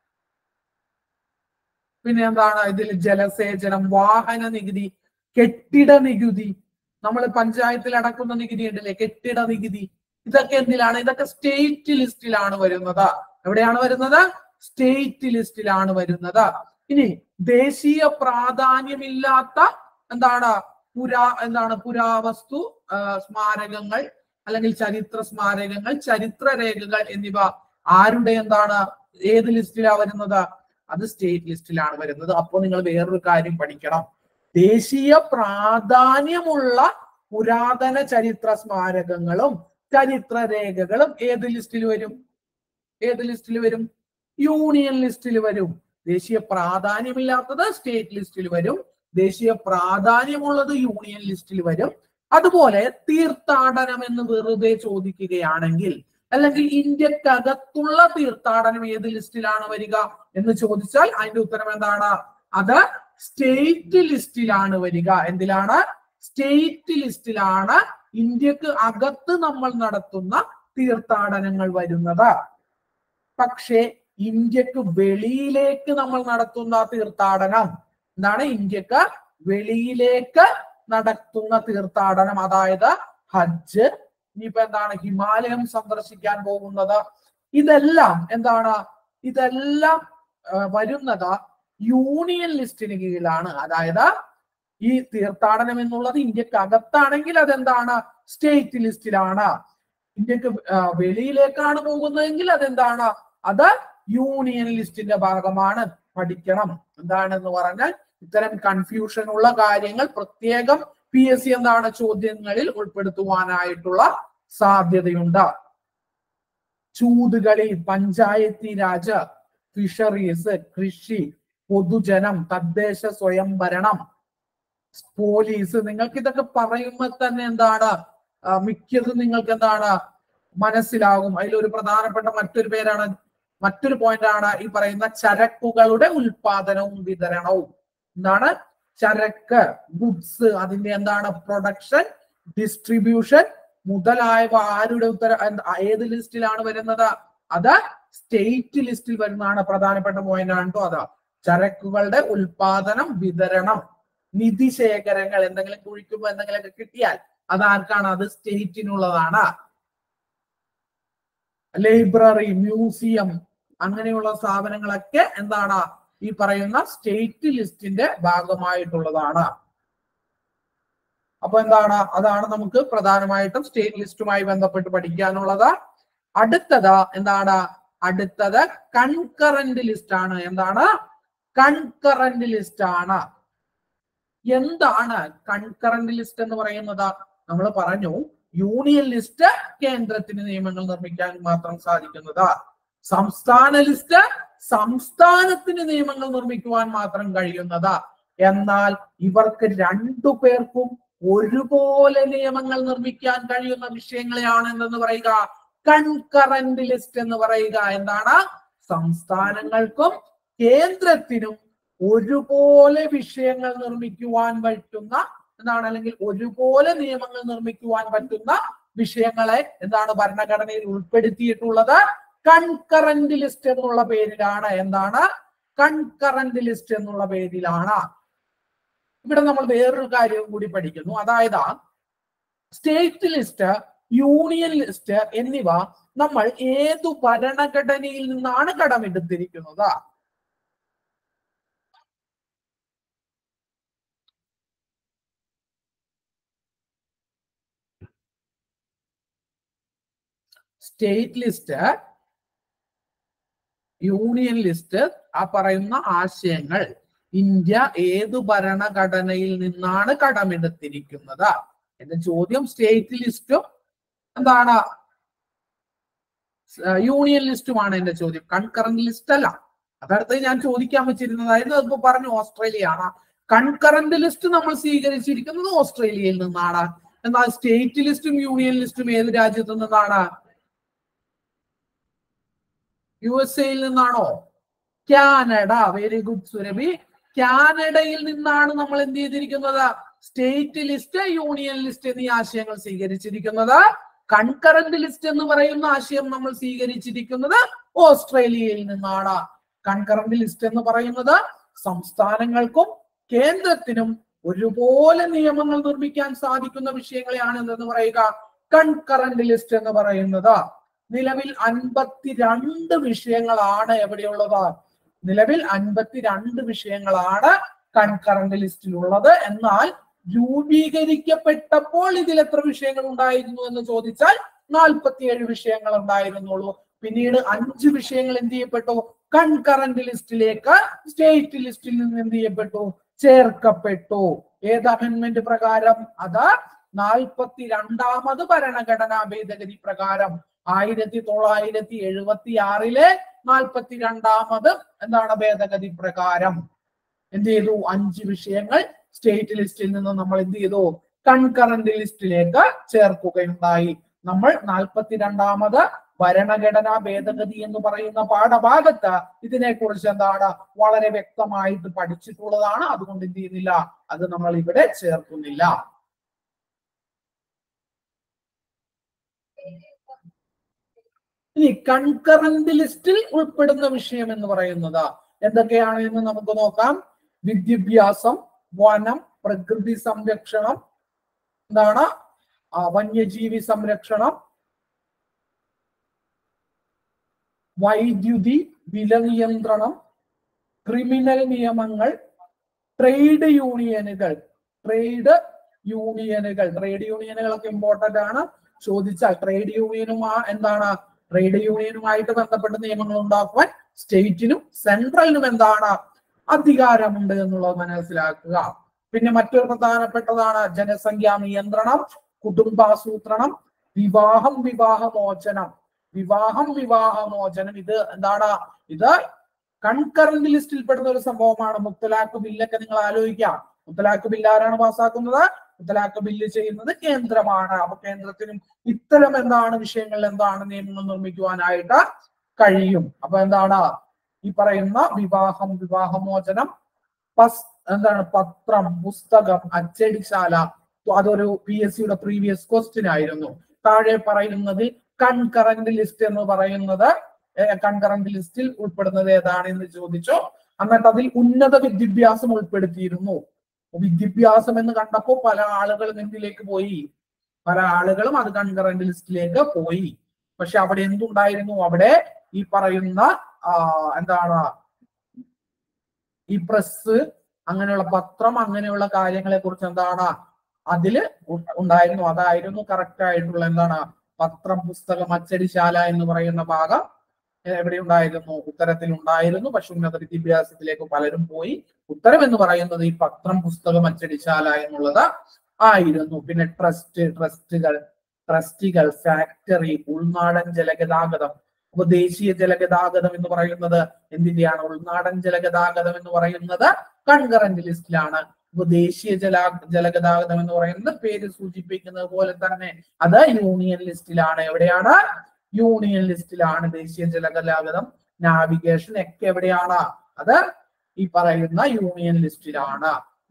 പിന്നെ എന്താണ് ഇതിൽ ജലസേചനം വാഹന നികുതി കെട്ടിട നികുതി നമ്മൾ പഞ്ചായത്തിൽ അടക്കുന്ന നികുതി ഉണ്ടല്ലേ കെട്ടിട നികുതി ഇതൊക്കെ എന്തിലാണ് ഇതൊക്കെ സ്റ്റേറ്റ് ലിസ്റ്റിലാണ് വരുന്നത് എവിടെയാണ് വരുന്നത് സ്റ്റേറ്റ് ലിസ്റ്റിലാണ് വരുന്നത് ഇനി ദേശീയ പ്രാധാന്യമില്ലാത്ത എന്താണ് പുരാ എന്താണ് പുരാവസ്തു ആ, സ്മാരകങ്ങൾ അല്ലെങ്കിൽ ചരിത്ര സ്മാരകങ്ങൾ ചരിത്ര രേഖകൾ എന്നിവ ആരുടെ എന്താണ് ഏത് ലിസ്റ്റിലാ വരുന്നത് അത് സ്റ്റേറ്റ് ലിസ്റ്റിലാണ് വരുന്നത് അപ്പോൾ നിങ്ങൾ വേറൊരു കാര്യം പഠിക്കണം ദേശീയ പ്രാധാന്യമുള്ള പുരാതന ചരിത്ര സ്മാരകങ്ങളും ചരിത്ര രേഖകളും ഏത് ലിസ്റ്റിൽ വരും ഏത് ലിസ്റ്റിൽ വരും യൂണിയൻ ലിസ്റ്റിൽ വരും ദേശീയ പ്രാധാന്യമില്ലാത്തത് സ്റ്റേറ്റ് ലിസ്റ്റിൽ വരും ദേശീയ പ്രാധാന്യമുള്ളത് യൂണിയൻ ലിസ്റ്റിൽ വരും അതുപോലെ തീർത്ഥാടനം എന്ന് വെറുതെ ചോദിക്കുകയാണെങ്കിൽ അല്ലെങ്കിൽ ഇന്ത്യക്കകത്തുള്ള തീർത്ഥാടനം ഏത് ലിസ്റ്റിലാണ് വരിക എന്ന് ചോദിച്ചാൽ അതിന്റെ ഉത്തരം എന്താണ് അത് സ്റ്റേറ്റ് ലിസ്റ്റിലാണ് വരിക എന്തിലാണ് സ്റ്റേറ്റ് ലിസ്റ്റിലാണ് ഇന്ത്യക്ക് അകത്ത് നമ്മൾ നടത്തുന്ന തീർത്ഥാടനങ്ങൾ വരുന്നത് പക്ഷേ ഇന്ത്യക്ക് വെളിയിലേക്ക് നമ്മൾ നടത്തുന്ന തീർത്ഥാടനം എന്താണ് ഇന്ത്യക്ക് വെളിയിലേക്ക് നടത്തുന്ന തീർത്ഥാടനം അതായത് ഹജ്ജ് ഇനിയിപ്പോ എന്താണ് ഹിമാലയം സന്ദർശിക്കാൻ പോകുന്നത് ഇതെല്ലാം എന്താണ് ഇതെല്ലാം ആ, വരുന്നത് യൂണിയൻ ലിസ്റ്റിന് കീഴിലാണ് അതായത് ഈ തീർത്ഥാടനം എന്നുള്ളത് ഇന്ത്യക്ക് അകത്താണെങ്കിൽ അതെന്താണ് സ്റ്റേറ്റ് ലിസ്റ്റിലാണ് ഇന്ത്യക്ക് ആ, വെളിയിലേക്കാണ് പോകുന്നതെങ്കിൽ അതെന്താണ് അത് യൂണിയൻ ലിസ്റ്റിന്റെ ഭാഗമാണ് പഠിക്കണം എന്താണെന്ന് പറഞ്ഞാൽ ഇത്തരം കൺഫ്യൂഷൻ ഉള്ള കാര്യങ്ങൾ പ്രത്യേകം പി എസ് സി എന്താണ് ചോദ്യങ്ങളിൽ ഉൾപ്പെടുത്തുവാനായിട്ടുള്ള സാധ്യതയുണ്ട് ചൂതുകളി പഞ്ചായത്തി രാജ് ഫിഷറീസ് കൃഷി പൊതുജനം തദ്ദേശ സ്വയംഭരണം പോലീസ് നിങ്ങൾക്ക് ഇതൊക്കെ പറയുമ്പോൾ തന്നെ എന്താണ് ആ, മിക്കതും നിങ്ങൾക്ക് എന്താണ് മനസ്സിലാകും അതിലൊരു പ്രധാനപ്പെട്ട മറ്റൊരു പേരാണ് മറ്റൊരു പോയിന്റ് ആണ് ഈ പറയുന്ന ചരക്കുകളുടെ ഉൽപാദനവും വിതരണവും എന്താണ് ചരക്ക് ഗുഡ്സ് അതിന്റെ എന്താണ് പ്രൊഡക്ഷൻ ഡിസ്ട്രിബ്യൂഷൻ മുതലായവ ആരുടെ ഉത്തര എന്ത്- ഏത് ലിസ്റ്റിലാണ് വരുന്നത് അത് സ്റ്റേറ്റ് ലിസ്റ്റിൽ വരുന്നതാണ് പ്രധാനപ്പെട്ട പോയിന്റ് ആണ് കേട്ടോ അതാ ചരക്കുകളുടെ ഉൽപാദനം വിതരണം നിധി ശേഖരങ്ങൾ എന്തെങ്കിലും കുഴിക്കുമ്പോൾ എന്തെങ്കിലുമൊക്കെ കിട്ടിയാൽ അത് ആർക്കാണ് അത് സ്റ്റേറ്റിനുള്ളതാണ് ലൈബ്രറി മ്യൂസിയം അങ്ങനെയുള്ള സ്ഥാപനങ്ങളൊക്കെ എന്താണ് ഈ പറയുന്ന സ്റ്റേറ്റ് ലിസ്റ്റിന്റെ ഭാഗമായിട്ടുള്ളതാണ് അപ്പൊ എന്താണ് അതാണ് നമുക്ക് പ്രധാനമായിട്ടും സ്റ്റേറ്റ് ലിസ്റ്റുമായി ബന്ധപ്പെട്ട് പഠിക്കാനുള്ളത് അടുത്തത് എന്താണ് അടുത്തത് കൺകറന്റ് ലിസ്റ്റ് ആണ് എന്താണ് കൺകറന്റ് ലിസ്റ്റ് ആണ് എന്താണ് കൺകറന്റ് ലിസ്റ്റ് എന്ന് പറയുന്നത് നമ്മൾ പറഞ്ഞു യൂണിയൻ ലിസ്റ്റ് കേന്ദ്രത്തിന് നിയമങ്ങൾ നിർമ്മിക്കാൻ മാത്രം സാധിക്കുന്നത് സംസ്ഥാന ലിസ്റ്റ് സംസ്ഥാനത്തിന് നിയമങ്ങൾ നിർമ്മിക്കുവാൻ മാത്രം കഴിയുന്നത് എന്നാൽ ഇവർക്ക് രണ്ടു പേർക്കും ഒരുപോലെ നിയമങ്ങൾ നിർമ്മിക്കാൻ കഴിയുന്ന വിഷയങ്ങളെയാണ് എന്തെന്ന് പറയുക കൺകറന്റ് ലിസ്റ്റ് എന്ന് പറയുക എന്താണ് സംസ്ഥാനങ്ങൾക്കും കേന്ദ്രത്തിനും ഒരുപോലെ വിഷയങ്ങൾ നിർമ്മിക്കുവാൻ പറ്റുന്ന എന്താണ് അല്ലെങ്കിൽ ഒരുപോലെ നിയമങ്ങൾ നിർമ്മിക്കുവാൻ പറ്റുന്ന വിഷയങ്ങളെ എന്താണ് ഭരണഘടനയിൽ ഉൾപ്പെടുത്തിയിട്ടുള്ളത് കൺകറന്റ് ലിസ്റ്റ് എന്നുള്ള പേരിലാണ് എന്താണ് കൺകറന്റ് ലിസ്റ്റ് എന്നുള്ള പേരിലാണ് ഇവിടെ നമ്മൾ വേറൊരു കാര്യവും കൂടി പഠിക്കുന്നു അതായത് സ്റ്റേറ്റ് ലിസ്റ്റ് യൂണിയൻ ലിസ്റ്റ് എന്നിവ നമ്മൾ ഏതു ഭരണഘടനയിൽ നിന്നാണ് കടമെടുത്തിരിക്കുന്നത് സ്റ്റേറ്റ് ലിസ്റ്റ് യൂണിയൻ ലിസ്റ്റ് ആ പറയുന്ന ആശയങ്ങൾ ഇന്ത്യ ഏതു ഭരണഘടനയിൽ നിന്നാണ് കടമെടുത്തിരിക്കുന്നത് എന്റെ ചോദ്യം സ്റ്റേറ്റ് ലിസ്റ്റും എന്താണ് യൂണിയൻ ലിസ്റ്റുമാണ് എന്റെ ചോദ്യം കൺകറന്റ് ലിസ്റ്റ് അല്ല അതടുത്ത് ഞാൻ ചോദിക്കാൻ വെച്ചിരുന്നതായിരുന്നു അതിപ്പോ പറഞ്ഞു ഓസ്ട്രേലിയ ആണ് കൺകറന്റ് ലിസ്റ്റ് നമ്മൾ സ്വീകരിച്ചിരിക്കുന്നത് ഓസ്ട്രേലിയയിൽ നിന്നാണ് എന്നാൽ സ്റ്റേറ്റ് ലിസ്റ്റും യൂണിയൻ ലിസ്റ്റും ഏത് രാജ്യത്തു നിന്നാണ് യു എസ് എയിൽ നിന്നാണോ കാനഡ വെരി ഗുഡ് സുരഭി കാനഡയിൽ നിന്നാണ് നമ്മൾ എന്ത് ചെയ്തിരിക്കുന്നത് സ്റ്റേറ്റ് ലിസ്റ്റ് യൂണിയൻ ലിസ്റ്റ് എന്നീ ആശയങ്ങൾ സ്വീകരിച്ചിരിക്കുന്നത് കൺകറന്റ് ലിസ്റ്റ് എന്ന് പറയുന്ന ആശയം നമ്മൾ സ്വീകരിച്ചിരിക്കുന്നത് ഓസ്ട്രേലിയയിൽ നിന്നാണ് കൺകറന്റ് ലിസ്റ്റ് എന്ന് പറയുന്നത് സംസ്ഥാനങ്ങൾക്കും കേന്ദ്രത്തിനും ഒരുപോലെ നിയമങ്ങൾ നിർമ്മിക്കാൻ സാധിക്കുന്ന വിഷയങ്ങളെയാണ് എന്തെന്ന് പറയുക കൺകറന്റ് ലിസ്റ്റ് എന്ന് പറയുന്നത് നിലവിൽ അൻപത്തിരണ്ട് വിഷയങ്ങളാണ് എവിടെയുള്ളത് നിലവിൽ അൻപത്തിരണ്ട് വിഷയങ്ങളാണ് കൺകറന്റ് ലിസ്റ്റിലുള്ളത് എന്നാൽ രൂപീകരിക്കപ്പെട്ടപ്പോൾ ഇതിൽ എത്ര വിഷയങ്ങൾ ഉണ്ടായിരുന്നു എന്ന് ചോദിച്ചാൽ നാൽപ്പത്തിയേഴ് വിഷയങ്ങൾ ഉണ്ടായിരുന്നുള്ളൂ പിന്നീട് അഞ്ച് വിഷയങ്ങൾ എന്ത് ചെയ്യപ്പെട്ടു കൺകറന്റ് ലിസ്റ്റിലേക്ക് സ്റ്റേറ്റ് ലിസ്റ്റിൽ നിന്ന് എന്ത് ചെയ്യപ്പെട്ടു ചേർക്കപ്പെട്ടു ഏത് അമെന്റ്മെന്റ് പ്രകാരം അത് നാൽപ്പത്തി രണ്ടാമത് ഭരണഘടനാ ഭേദഗതി പ്രകാരം ആയിരത്തി തൊള്ളായിരത്തി എഴുപത്തി ആറിലെ നാൽപ്പത്തി രണ്ടാമത് എന്താണ് ഭേദഗതി പ്രകാരം എന്ത് ചെയ്തു അഞ്ച് വിഷയങ്ങൾ സ്റ്റേറ്റ് ലിസ്റ്റിൽ നിന്ന് നമ്മൾ എന്ത് ചെയ്തു കൺകറന്റ് ലിസ്റ്റിലേക്ക് ചേർക്കുകയുണ്ടായി നമ്മൾ നാൽപ്പത്തിരണ്ടാമത് ഭരണഘടനാ ഭേദഗതി എന്ന് പറയുന്ന പാഠഭാഗത്ത് ഇതിനെ കുറിച്ച് എന്താണ് വളരെ വ്യക്തമായിട്ട് പഠിച്ചിട്ടുള്ളതാണ് അതുകൊണ്ട് എന്ത് ചെയ്യുന്നില്ല അത് നമ്മൾ ഇവിടെ ചേർക്കുന്നില്ല ഇനി കൺകറന്റ് ലിസ്റ്റിൽ ഉൾപ്പെടുന്ന വിഷയം എന്ന് പറയുന്നത് എന്തൊക്കെയാണ് എന്ന് നമുക്ക് നോക്കാം വിദ്യാഭ്യാസം വനം പ്രകൃതി സംരക്ഷണം എന്താണ് ആ, വന്യജീവി സംരക്ഷണം വൈദ്യുതി വില നിയന്ത്രണം ക്രിമിനൽ നിയമങ്ങൾ ട്രേഡ് യൂണിയനുകൾ ട്രേഡ് യൂണിയനുകൾ ട്രേഡ് യൂണിയനുകളൊക്കെ ഇമ്പോർട്ടന്റ് ആണ് ചോദിച്ചാൽ ട്രേഡ് യൂണിയനും എന്താണ് ട്രേഡ് യൂണിയനുമായിട്ട് ബന്ധപ്പെട്ട നിയമങ്ങൾ ഉണ്ടാക്കുവാൻ സ്റ്റേറ്റിനും സെൻട്രലിനും എന്താണ് അധികാരമുണ്ട് എന്നുള്ളത് മനസ്സിലാക്കുക പിന്നെ മറ്റൊരു പ്രധാനപ്പെട്ടതാണ് ജനസംഖ്യാ നിയന്ത്രണം കുടുംബാസൂത്രണം വിവാഹം വിവാഹമോചനം വിവാഹം വിവാഹമോചനം ഇത് എന്താണ് ഇത് കൺകറന്റ് ലിസ്റ്റിൽ പെടുന്ന ഒരു സംഭവമാണ് മുത്തലാഖ് ബില്ലൊക്കെ നിങ്ങൾ ആലോചിക്കാം മുത്തലാഖ് ബില്ല് ആരാണ് പാസ്സാക്കുന്നത് മുത്തലാഖ് ബില്ല് ചെയ്യുന്നത് കേന്ദ്രമാണ് അപ്പൊ കേന്ദ്രത്തിനും ഇത്തരം എന്താണ് വിഷയങ്ങളിൽ എന്താണ് നിയമങ്ങൾ നിർമ്മിക്കുവാനായിട്ട് കഴിയും അപ്പൊ എന്താണ് ഈ പറയുന്ന വിവാഹം വിവാഹമോചനം പസ് എന്താണ് പത്രം പുസ്തകം അച്ചടിശാല അതൊരു പി എസ് സിയുടെ പ്രീവിയസ് ക്വസ്റ്റ്യൻ ആയിരുന്നു താഴെ പറയുന്നതിൽ കൺകറന്റ് ലിസ്റ്റ് എന്ന് പറയുന്നത് കൺകറന്റ് ലിസ്റ്റിൽ ഉൾപ്പെടുന്നത് ഏതാണ് എന്ന് ചോദിച്ചു എന്നിട്ട് അതിൽ ഉന്നത വിദ്യാഭ്യാസം ഉൾപ്പെടുത്തിയിരുന്നു വിദ്യാഭ്യാസം എന്ന് കണ്ടപ്പോൾ പല ആളുകളും എന്തിലേക്ക് പോയി പല ആളുകളും അത് കൺകറന്റ് ലിസ്റ്റിലേക്ക് പോയി പക്ഷെ അവിടെ എന്തുണ്ടായിരുന്നു അവിടെ ഈ പറയുന്ന ആ, എന്താണ് ഈ പ്രസ് അങ്ങനെയുള്ള പത്രം അങ്ങനെയുള്ള കാര്യങ്ങളെ കുറിച്ച് എന്താണ് അതില് ഉ- ഉണ്ടായിരുന്നു അതായിരുന്നു കറക്റ്റ് ആയിട്ടുള്ള എന്താണ് പത്രം പുസ്തകം അച്ചടിശാല എന്ന് പറയുന്ന ഭാഗം എവിടെ ഉണ്ടായിരുന്നു ഉത്തരത്തിൽ ഉണ്ടായിരുന്നു പക്ഷെ ഉന്നത വിദ്യാഭ്യാസത്തിലേക്ക് പലരും പോയി ഉത്തരം എന്ന് പറയുന്നത് ഈ പത്രം പുസ്തകം അച്ചടിശാല എന്നുള്ളത് ആയിരുന്നു പിന്നെ ട്രസ്റ്റ് ട്രസ്റ്റുകൾ ട്രസ്റ്റികൾ ഫാക്ടറി ഉൾനാടൻ ജലഗതാഗതം അപ്പൊ ദേശീയ ജലഗതാഗതം എന്ന് പറയുന്നത് എന്തിന്റെയാണ് ഉൾനാടൻ ജലഗതാഗതം എന്ന് പറയുന്നത് കൺകറന്റ് ലിസ്റ്റിലാണ് അപ്പൊ ദേശീയ ജല ജലഗതാഗതം എന്ന് പറയുന്നത് പേര് സൂചിപ്പിക്കുന്നത് പോലെ തന്നെ അത് യൂണിയൻ ലിസ്റ്റിലാണ് എവിടെയാണ് യൂണിയൻ ലിസ്റ്റിലാണ് ദേശീയ ജലഗതാഗതം നാവിഗേഷൻ ഒക്കെ എവിടെയാണ് അത് ഈ പറയുന്ന യൂണിയൻ ലിസ്റ്റിലാണ്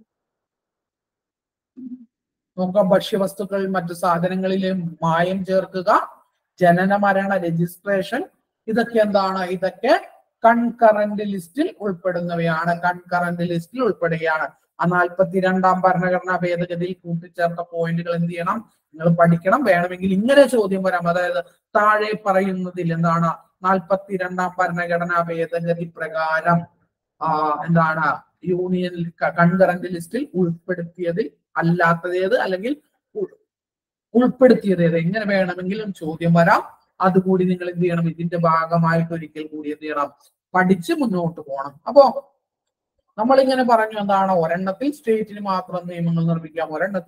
നോക്കാം ഭക്ഷ്യവസ്തുക്കൾ മറ്റു സാധനങ്ങളിലെ മായം ചേർക്കുക ജനന മരണ രജിസ്ട്രേഷൻ ഇതൊക്കെ എന്താണ് ഇതൊക്കെ കൺകറന്റ് ലിസ്റ്റിൽ ഉൾപ്പെടുന്നവയാണ് കൺകറന്റ് ലിസ്റ്റിൽ ഉൾപ്പെടുകയാണ് ആ നാൽപ്പത്തിരണ്ടാം ഭരണഘടനാ ഭേദഗതിയിൽ കൂട്ടിച്ചേർത്ത പോയിന്റുകൾ എന്ത് ചെയ്യണം നിങ്ങൾ പഠിക്കണം വേണമെങ്കിൽ ഇങ്ങനെ ചോദ്യം വരാം അതായത് താഴെ പറയുന്നതിൽ എന്താണ് നാൽപ്പത്തിരണ്ടാം ഭരണഘടനാ ഭേദഗതി പ്രകാരം ആ എന്താണ് യൂണിയൻ കൺകറന്റ് ലിസ്റ്റിൽ ഉൾപ്പെടുത്തിയതിൽ അല്ലാത്തതേത് അല്ലെങ്കിൽ ഉൾ- ഉൾപ്പെടുത്തിയത് ഏത് എങ്ങനെ വേണമെങ്കിലും ചോദ്യം വരാം അതുകൂടി നിങ്ങൾ എന്ത് ചെയ്യണം ഇതിന്റെ ഭാഗമായിട്ട് ഒരിക്കൽ കൂടി എന്ത് ചെയ്യണം പഠിച്ച് മുന്നോട്ട് പോകണം അപ്പോ നമ്മൾ ഇങ്ങനെ പറഞ്ഞു എന്താണ് ഒരെണ്ണത്തിൽ സ്റ്റേറ്റിന് മാത്രം നിയമങ്ങൾ നിർമ്മിക്കാം ഒരെണ്ണത്തിൽ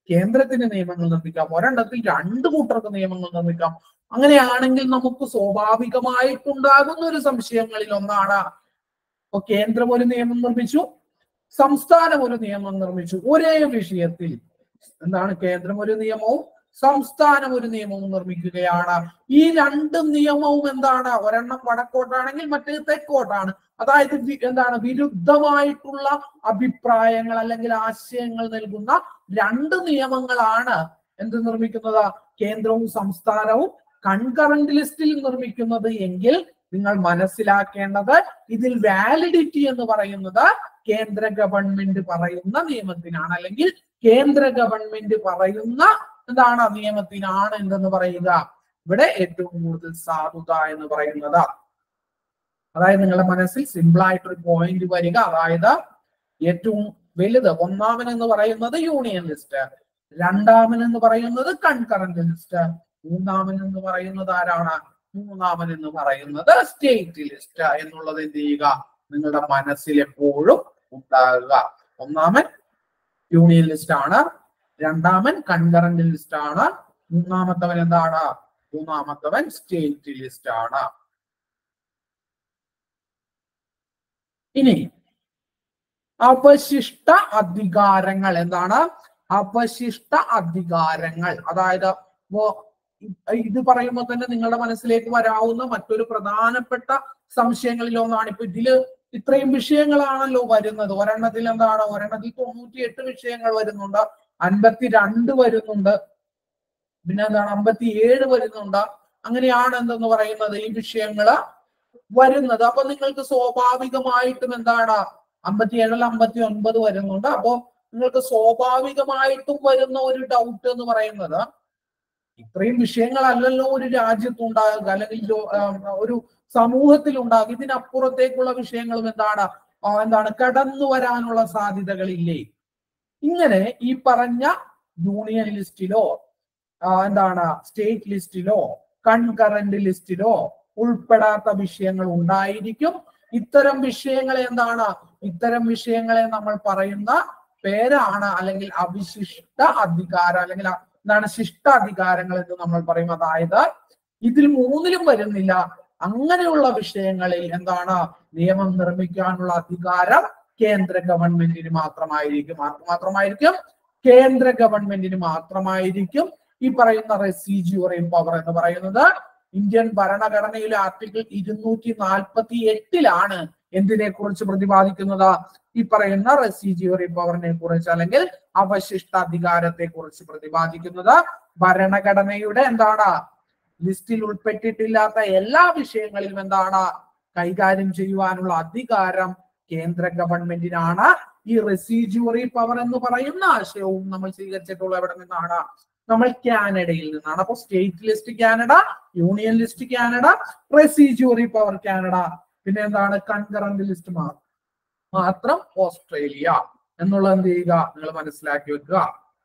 കേന്ദ്രത്തിന് നിയമങ്ങൾ നിർമ്മിക്കാം ഒരെണ്ണത്തിൽ രണ്ട് കൂട്ടർക്ക് നിയമങ്ങൾ നിർമ്മിക്കാം അങ്ങനെയാണെങ്കിൽ നമുക്ക് സ്വാഭാവികമായിട്ടുണ്ടാകുന്ന ഒരു സംശയങ്ങളിൽ ഒന്നാണ് ഇപ്പൊ കേന്ദ്രം ഒരു നിയമം നിർമ്മിച്ചു സംസ്ഥാനം ഒരു നിയമം നിർമ്മിച്ചു ഒരേ വിഷയത്തിൽ എന്താണ് കേന്ദ്രം ഒരു നിയമവും സംസ്ഥാനം ഒരു നിയമവും നിർമ്മിക്കുകയാണ് ഈ രണ്ട് നിയമവും എന്താണ് ഒരെണ്ണം വടക്കോട്ടാണെങ്കിൽ മറ്റേത് തെക്കോട്ടാണ് അതായത് വി- എന്താണ് വിരുദ്ധമായിട്ടുള്ള അഭിപ്രായങ്ങൾ അല്ലെങ്കിൽ ആശയങ്ങൾ നൽകുന്ന രണ്ട് നിയമങ്ങളാണ് എന്ത് നിർമ്മിക്കുന്നത് കേന്ദ്രവും സംസ്ഥാനവും കൺകറന്റ് ലിസ്റ്റിൽ നിർമ്മിക്കുന്നത് എങ്കിൽ നിങ്ങൾ മനസ്സിലാക്കേണ്ടത് ഇതിൽ വാലിഡിറ്റി എന്ന് പറയുന്നത് കേന്ദ്ര ഗവൺമെന്റ് പറയുന്ന നിയമത്തിനാണ് അല്ലെങ്കിൽ കേന്ദ്ര ഗവൺമെന്റ് പറയുന്ന എന്താണ് നിയമത്തിനാണ് എന്തെന്ന് പറയുക ഇവിടെ ഏറ്റവും കൂടുതൽ സാധുത എന്ന് പറയുന്നത് അതായത് നിങ്ങളുടെ മനസ്സിൽ സിമ്പിൾ ആയിട്ടൊരു പോയിന്റ് വരിക അതായത് ഏറ്റവും വലുത് ഒന്നാമൻ എന്ന് പറയുന്നത് യൂണിയൻ ലിസ്റ്റ് രണ്ടാമൻ എന്ന് പറയുന്നത് കൺകറന്റ് ലിസ്റ്റ് മൂന്നാമൻ എന്ന് പറയുന്നത് ആരാണ് മൂന്നാമൻ എന്ന് പറയുന്നത് സ്റ്റേറ്റ് ലിസ്റ്റ് എന്നുള്ളത് എന്ത് ചെയ്യുക നിങ്ങളുടെ മനസ്സിൽ എപ്പോഴും ഉണ്ടാകുക ഒന്നാമൻ യൂണിയൻ ലിസ്റ്റ് ആണ് രണ്ടാമൻ കൺകറന്റ് ലിസ്റ്റ് ആണ് മൂന്നാമത്തവൻ എന്താണ് മൂന്നാമത്തവൻ സ്റ്റേറ്റ് ലിസ്റ്റ് ആണ് ഇനി അപശിഷ്ട അധികാരങ്ങൾ എന്താണ് അപശിഷ്ട അധികാരങ്ങൾ അതായത് ഇപ്പോ ഇത് പറയുമ്പോൾ തന്നെ നിങ്ങളുടെ മനസ്സിലേക്ക് വരാവുന്ന മറ്റൊരു പ്രധാനപ്പെട്ട സംശയങ്ങളിൽ ഒന്നാണ് ഇപ്പൊ ഇതില് ഇത്രയും വിഷയങ്ങളാണല്ലോ വരുന്നത് ഒരെണ്ണത്തിൽ എന്താണ് ഒരെണ്ണത്തിൽ തൊണ്ണൂറ്റി എട്ട് വിഷയങ്ങൾ വരുന്നുണ്ട് അൻപത്തിരണ്ട് വരുന്നുണ്ട് പിന്നെ എന്താണ് അമ്പത്തി ഏഴ് വരുന്നുണ്ട് അങ്ങനെയാണ് എന്തെന്ന് പറയുന്നത് ഈ വിഷയങ്ങള് വരുന്നത് അപ്പൊ നിങ്ങൾക്ക് സ്വാഭാവികമായിട്ടും എന്താണ് അമ്പത്തി ഏഴിൽ അമ്പത്തി ഒൻപത് വരുന്നുണ്ട് അപ്പോ നിങ്ങൾക്ക് സ്വാഭാവികമായിട്ടും വരുന്ന ഒരു ഡൗട്ട് എന്ന് പറയുന്നത് ഇത്രയും വിഷയങ്ങളല്ലല്ലോ ഒരു രാജ്യത്ത് ഉണ്ടാകുക അല്ലെങ്കിൽ ലോ- ആ, ഒരു സമൂഹത്തിൽ ഉണ്ടാകുക ഇതിനപ്പുറത്തേക്കുള്ള വിഷയങ്ങളും എന്താണ് ആ, എന്താണ് കടന്നു വരാനുള്ള സാധ്യതകളില്ലേ ഇങ്ങനെ ഈ പറഞ്ഞ യൂണിയൻ ലിസ്റ്റിലോ ആ, എന്താണ് സ്റ്റേറ്റ് ലിസ്റ്റിലോ കൺകറന്റ് ലിസ്റ്റിലോ ഉൾപ്പെടാത്ത വിഷയങ്ങൾ ഉണ്ടായിരിക്കും ഇത്തരം വിഷയങ്ങളെ എന്താണ് ഇത്തരം വിഷയങ്ങളെ നമ്മൾ പറയുന്ന പേരാണ് അല്ലെങ്കിൽ അവിശിഷ്ട അധികാരം അല്ലെങ്കിൽ അ- എന്താണ് ശിഷ്ടാധികാരങ്ങൾ എന്ന് നമ്മൾ പറയും അതായത് ഇതിൽ മൂന്നിലും വരുന്നില്ല അങ്ങനെയുള്ള വിഷയങ്ങളിൽ എന്താണ് നിയമം നിർമ്മിക്കാനുള്ള അധികാരം കേന്ദ്ര ഗവൺമെന്റിന് മാത്രമായിരിക്കും ആർക്ക് മാത്രമായിരിക്കും കേന്ദ്ര ഗവൺമെന്റിന് മാത്രമായിരിക്കും ഈ പറയുന്ന റെസിജ്യൂറി പവർ എന്ന് പറയുന്നത് ഇന്ത്യൻ ഭരണഘടനയിലെ ആർട്ടിക്കിൾ ഇരുന്നൂറ്റി നാൽപ്പത്തി എട്ടിലാണ് എന്തിനെ കുറിച്ച് പ്രതിപാദിക്കുന്നത് ഈ പറയുന്ന റെസിജ്യൂറി പവറിനെ കുറിച്ച് അല്ലെങ്കിൽ അവശിഷ്ട അധികാരത്തെ കുറിച്ച് പ്രതിപാദിക്കുന്നത് ഭരണഘടനയുടെ എന്താണ് ലിസ്റ്റിൽ ഉൾപ്പെട്ടിട്ടില്ലാത്ത എല്ലാ വിഷയങ്ങളിലും എന്താണ് കൈകാര്യം ചെയ്യുവാനുള്ള അധികാരം കേന്ദ്ര ഗവൺമെന്റിനാണ് ഈ റെസിജ്യൂറി പവർ എന്ന് പറയുന്ന ആശയവും നമ്മൾ സ്വീകരിച്ചിട്ടുള്ള എവിടെ നിന്നാണ് നമ്മൾ കാനഡയിൽ നിന്നാണ് അപ്പൊ state list Canada union list Canada residuary power Canada പിന്നെ എന്താണ് കൺകറന്റ് ലിസ്റ്റ് മാത്രം ഓസ്ട്രേലിയ എന്നുള്ളത് എന്ത് ചെയ്യുക നിങ്ങൾ മനസ്സിലാക്കി വെക്കുക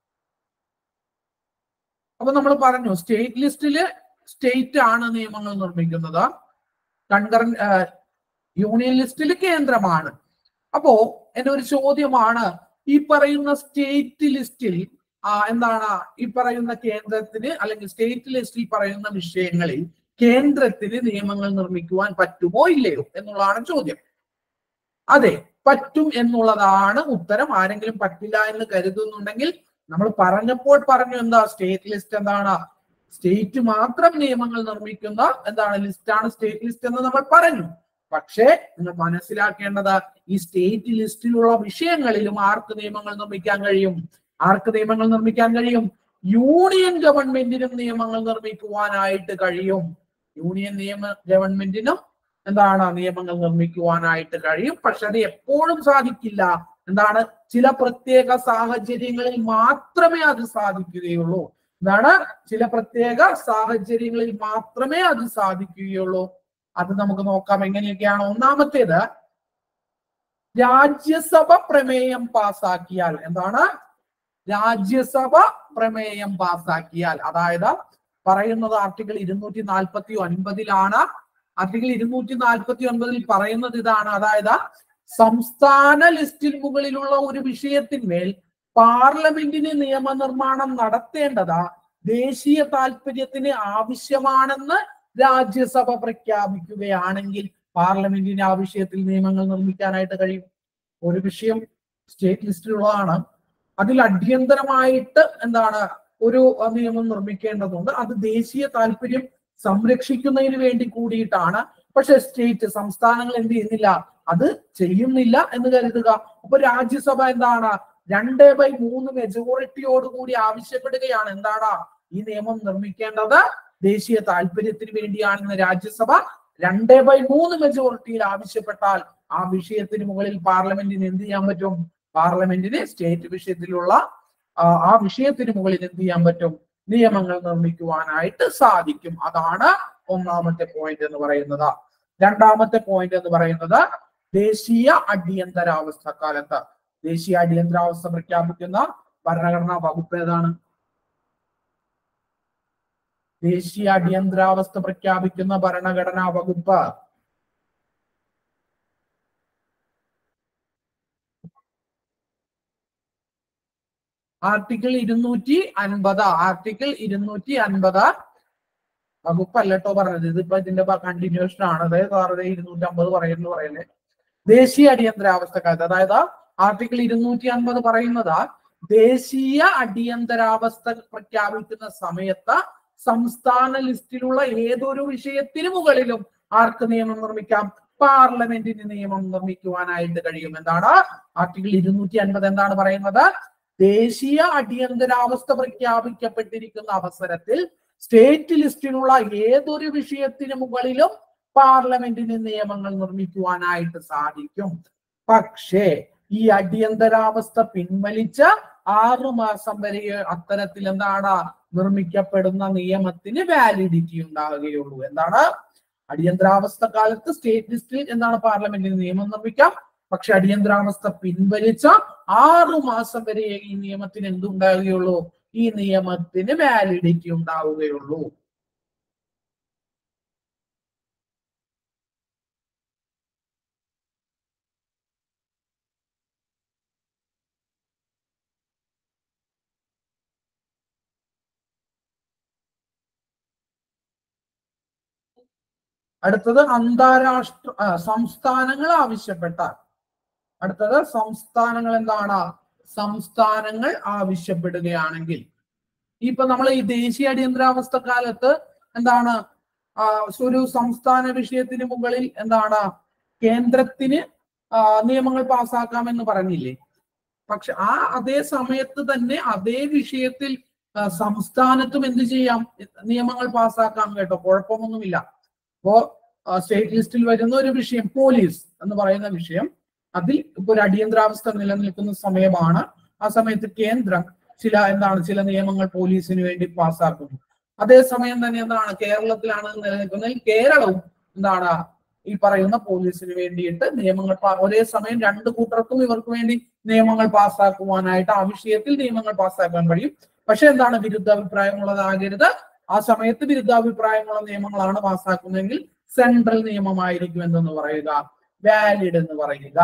അപ്പൊ നമ്മൾ പറഞ്ഞു സ്റ്റേറ്റ് ലിസ്റ്റില് സ്റ്റേറ്റ് ആണ് നിയമങ്ങൾ നിർമ്മിക്കുന്നത് കൺകറന്റ് യൂണിയൻ ലിസ്റ്റിൽ കേന്ദ്രമാണ് അപ്പോ എന്റെ ഒരു ചോദ്യമാണ് ഈ പറയുന്ന സ്റ്റേറ്റ് ലിസ്റ്റിൽ ആ, എന്താണ് ഈ പറയുന്ന കേന്ദ്രത്തിന് അല്ലെങ്കിൽ സ്റ്റേറ്റ് ലിസ്റ്റിൽ പറയുന്ന വിഷയങ്ങളിൽ കേന്ദ്രത്തിന് നിയമങ്ങൾ നിർമ്മിക്കുവാൻ പറ്റുമോ ഇല്ലയോ എന്നുള്ളതാണ് ചോദ്യം അതെ പറ്റും എന്നുള്ളതാണ് ഉത്തരം ആരെങ്കിലും പറ്റില്ല എന്ന് കരുതുന്നുണ്ടെങ്കിൽ നമ്മൾ പറഞ്ഞപ്പോൾ പറഞ്ഞു എന്താ സ്റ്റേറ്റ് ലിസ്റ്റ് എന്താണ് സ്റ്റേറ്റ് മാത്രം നിയമങ്ങൾ നിർമ്മിക്കുന്ന എന്താണ് ലിസ്റ്റാണ് സ്റ്റേറ്റ് ലിസ്റ്റ് എന്ന് നമ്മൾ പറഞ്ഞു പക്ഷേ നിങ്ങൾ മനസ്സിലാക്കേണ്ടത് ഈ സ്റ്റേറ്റ് ലിസ്റ്റിലുള്ള വിഷയങ്ങളിലും ആർക്ക് നിയമങ്ങൾ നിർമ്മിക്കാൻ കഴിയും ആർക്ക് നിയമങ്ങൾ നിർമ്മിക്കാൻ കഴിയും യൂണിയൻ ഗവൺമെന്റിനും നിയമങ്ങൾ നിർമ്മിക്കുവാനായിട്ട് കഴിയും യൂണിയൻ നിയമ ഗവൺമെന്റിനും എന്താണ് നിയമങ്ങൾ നിർമ്മിക്കുവാനായിട്ട് കഴിയും പക്ഷെ അത് എപ്പോഴും സാധിക്കില്ല എന്താണ് ചില പ്രത്യേക സാഹചര്യങ്ങളിൽ മാത്രമേ അത് സാധിക്കുകയുള്ളൂ എന്താണ് ചില പ്രത്യേക സാഹചര്യങ്ങളിൽ മാത്രമേ അത് സാധിക്കുകയുള്ളൂ അത് നമുക്ക് നോക്കാം എങ്ങനെയൊക്കെയാണ് ഒന്നാമത്തേത് രാജ്യസഭ പ്രമേയം പാസാക്കിയാൽ എന്താണ് രാജ്യസഭ പ്രമേയം പാസാക്കിയാൽ അതായത് പറയുന്നത് ആർട്ടിക്കിൾ ഇരുന്നൂറ്റി നാൽപ്പത്തി ഒൻപതിലാണ് ആർട്ടിക്കിൾ ഇരുന്നൂറ്റി നാൽപ്പത്തി ഒൻപതിൽ പറയുന്നത് ഇതാണ് അതായത് സംസ്ഥാന ലിസ്റ്റിൽ മുകളിലുള്ള ഒരു വിഷയത്തിന്മേൽ പാർലമെന്റിന് നിയമനിർമ്മാണം നടത്തേണ്ടത് ദേശീയ താല്പര്യത്തിന് ആവശ്യമാണെന്ന് രാജ്യസഭ പ്രഖ്യാപിക്കുകയാണെങ്കിൽ പാർലമെന്റിന് ആ വിഷയത്തിൽ നിയമങ്ങൾ നിർമ്മിക്കാനായിട്ട് കഴിയും ഒരു വിഷയം സ്റ്റേറ്റ് ലിസ്റ്റിലുള്ളതാണ് അതിൽ അടിയന്തരമായിട്ട് എന്താണ് ഒരു അഹ് നിയമം നിർമ്മിക്കേണ്ടതുണ്ട് അത് ദേശീയ താല്പര്യം സംരക്ഷിക്കുന്നതിന് വേണ്ടി കൂടിയിട്ടാണ് പക്ഷെ സ്റ്റേറ്റ് സംസ്ഥാനങ്ങൾ എന്ത് ചെയ്യുന്നില്ല അത് ചെയ്യുന്നില്ല എന്ന് കരുതുക അപ്പൊ രാജ്യസഭ എന്താണ് രണ്ട് ബൈ മൂന്ന് മെജോറിറ്റിയോട് കൂടി ആവശ്യപ്പെടുകയാണ് എന്താണ് ഈ നിയമം നിർമ്മിക്കേണ്ടത് ദേശീയ താല്പര്യത്തിന് വേണ്ടിയാണെന്ന് രാജ്യസഭ രണ്ട് ബൈ മൂന്ന് മെജോറിറ്റിയിൽ ആവശ്യപ്പെട്ടാൽ ആ വിഷയത്തിന് മുകളിൽ പാർലമെന്റിന് എന്ത് ചെയ്യാൻ പറ്റും പാർലമെന്റിന് സ്റ്റേറ്റ് വിഷയത്തിലുള്ള ആ, ആ വിഷയത്തിന് മുകളിൽ എന്ത് ചെയ്യാൻ പറ്റും നിയമങ്ങൾ നിർമ്മിക്കുവാനായിട്ട് സാധിക്കും അതാണ് ഒന്നാമത്തെ പോയിന്റ് എന്ന് പറയുന്നത് രണ്ടാമത്തെ പോയിന്റ് എന്ന് പറയുന്നത് ദേശീയ അടിയന്തരാവസ്ഥ കാലത്ത് ദേശീയ അടിയന്തരാവസ്ഥ പ്രഖ്യാപിക്കുന്ന ഭരണഘടനാ വകുപ്പ് ഏതാണ് ദേശീയ അടിയന്തരാവസ്ഥ പ്രഖ്യാപിക്കുന്ന ഭരണഘടനാ വകുപ്പ് ആർട്ടിക്കിൾ ഇരുന്നൂറ്റി അൻപത് ആർട്ടിക്കിൾ ഇരുന്നൂറ്റി അൻപത് വകുപ്പല്ല കേട്ടോ പറഞ്ഞത് ഇതിപ്പോ ഇതിന്റെ കണ്ടിന്യൂഷൻ ആണ് അതായത് വേറെ ഇരുന്നൂറ്റി അമ്പത് പറയുന്നു പറയല്ലേ ദേശീയ അടിയന്തരാവസ്ഥ കാലത്ത് അതായത് ആർട്ടിക്കിൾ ഇരുന്നൂറ്റി അൻപത് പറയുന്നത് ദേശീയ അടിയന്തരാവസ്ഥ പ്രഖ്യാപിക്കുന്ന സമയത്ത് സംസ്ഥാന ലിസ്റ്റിലുള്ള ഏതൊരു വിഷയത്തിന് മുകളിലും ആർക്ക് നിയമം നിർമ്മിക്കാം പാർലമെന്റിന് നിയമം നിർമ്മിക്കുവാനായിട്ട് കഴിയും എന്താണ് ആർട്ടിക്കിൾ ഇരുന്നൂറ്റി അൻപത് എന്താണ് പറയുന്നത് ദേശീയ അടിയന്തരാവസ്ഥ പ്രഖ്യാപിക്കപ്പെട്ടിരിക്കുന്ന അവസരത്തിൽ സ്റ്റേറ്റ് ലിസ്റ്റിലുള്ള ഏതൊരു വിഷയത്തിന് മുകളിലും പാർലമെന്റിന് നിയമങ്ങൾ നിർമ്മിക്കുവാനായിട്ട് സാധിക്കും പക്ഷേ ഈ അടിയന്തരാവസ്ഥ പിൻവലിച്ച് ആറു മാസം വരെ അത്തരത്തിൽ എന്താണ് നിർമ്മിക്കപ്പെടുന്ന നിയമത്തിന് വാലിഡിറ്റി ഉണ്ടാകുകയുള്ളൂ എന്താണ് അടിയന്തരാവസ്ഥ കാലത്ത് സ്റ്റേറ്റ് ലിസ്റ്റിൽ എന്താണ് പാർലമെന്റിന് നിയമം നിർമ്മിക്കാം പക്ഷെ അടിയന്തരാവസ്ഥ പിൻവലിച്ച ആറു മാസം വരെ ഈ നിയമത്തിന് എന്തുണ്ടാകുകയുള്ളൂ ഈ നിയമത്തിന് വാലിഡിറ്റി ഉണ്ടാവുകയുള്ളൂ അടുത്തത് അന്താരാഷ്ട്ര ആ, സംസ്ഥാനങ്ങൾ ആവശ്യപ്പെട്ടാൽ അടുത്തത് സംസ്ഥാനങ്ങൾ എന്താണ് സംസ്ഥാനങ്ങൾ ആവശ്യപ്പെടുകയാണെങ്കിൽ ഇപ്പൊ നമ്മൾ ഈ ദേശീയ അടിയന്തരാവസ്ഥ കാലത്ത് എന്താണ് ആ, ഒരു സംസ്ഥാന വിഷയത്തിന് മുകളിൽ എന്താണ് കേന്ദ്രത്തിന് ആ, നിയമങ്ങൾ പാസ്സാക്കാമെന്ന് പറഞ്ഞില്ലേ പക്ഷെ ആ അതേ സമയത്ത് തന്നെ അതേ വിഷയത്തിൽ ആ, സംസ്ഥാനത്തും എന്ത് ചെയ്യാം നിയമങ്ങൾ പാസ്സാക്കാം കേട്ടോ കുഴപ്പമൊന്നുമില്ല അപ്പോ സ്റ്റേറ്റ് ലിസ്റ്റിൽ വരുന്ന ഒരു വിഷയം പോലീസ് എന്ന് പറയുന്ന വിഷയം അതിൽ ഇപ്പൊ ഒരു അടിയന്തരാവസ്ഥ നിലനിൽക്കുന്ന സമയമാണ് ആ സമയത്ത് കേന്ദ്രം ചില എന്താണ് ചില നിയമങ്ങൾ പോലീസിന് വേണ്ടി പാസ്സാക്കുന്നു അതേസമയം തന്നെ എന്താണ് കേരളത്തിലാണ് നിലനിൽക്കുന്നതിൽ കേരളവും എന്താണ് ഈ പറയുന്ന പോലീസിന് വേണ്ടിയിട്ട് നിയമങ്ങൾ പാ- ഒരേ സമയം രണ്ട് കൂട്ടർക്കും ഇവർക്ക് വേണ്ടി നിയമങ്ങൾ പാസ്സാക്കുവാനായിട്ട് ആ വിഷയത്തിൽ നിയമങ്ങൾ പാസ്സാക്കാൻ കഴിയും പക്ഷെ എന്താണ് വിരുദ്ധാഭിപ്രായമുള്ളതാകരുത് ആ സമയത്ത് വിരുദ്ധാഭിപ്രായമുള്ള നിയമങ്ങളാണ് പാസ്സാക്കുന്നതെങ്കിൽ സെൻട്രൽ നിയമമായിരിക്കും എന്തെന്ന് പറയുക വാലിഡ് എന്ന് പറയുക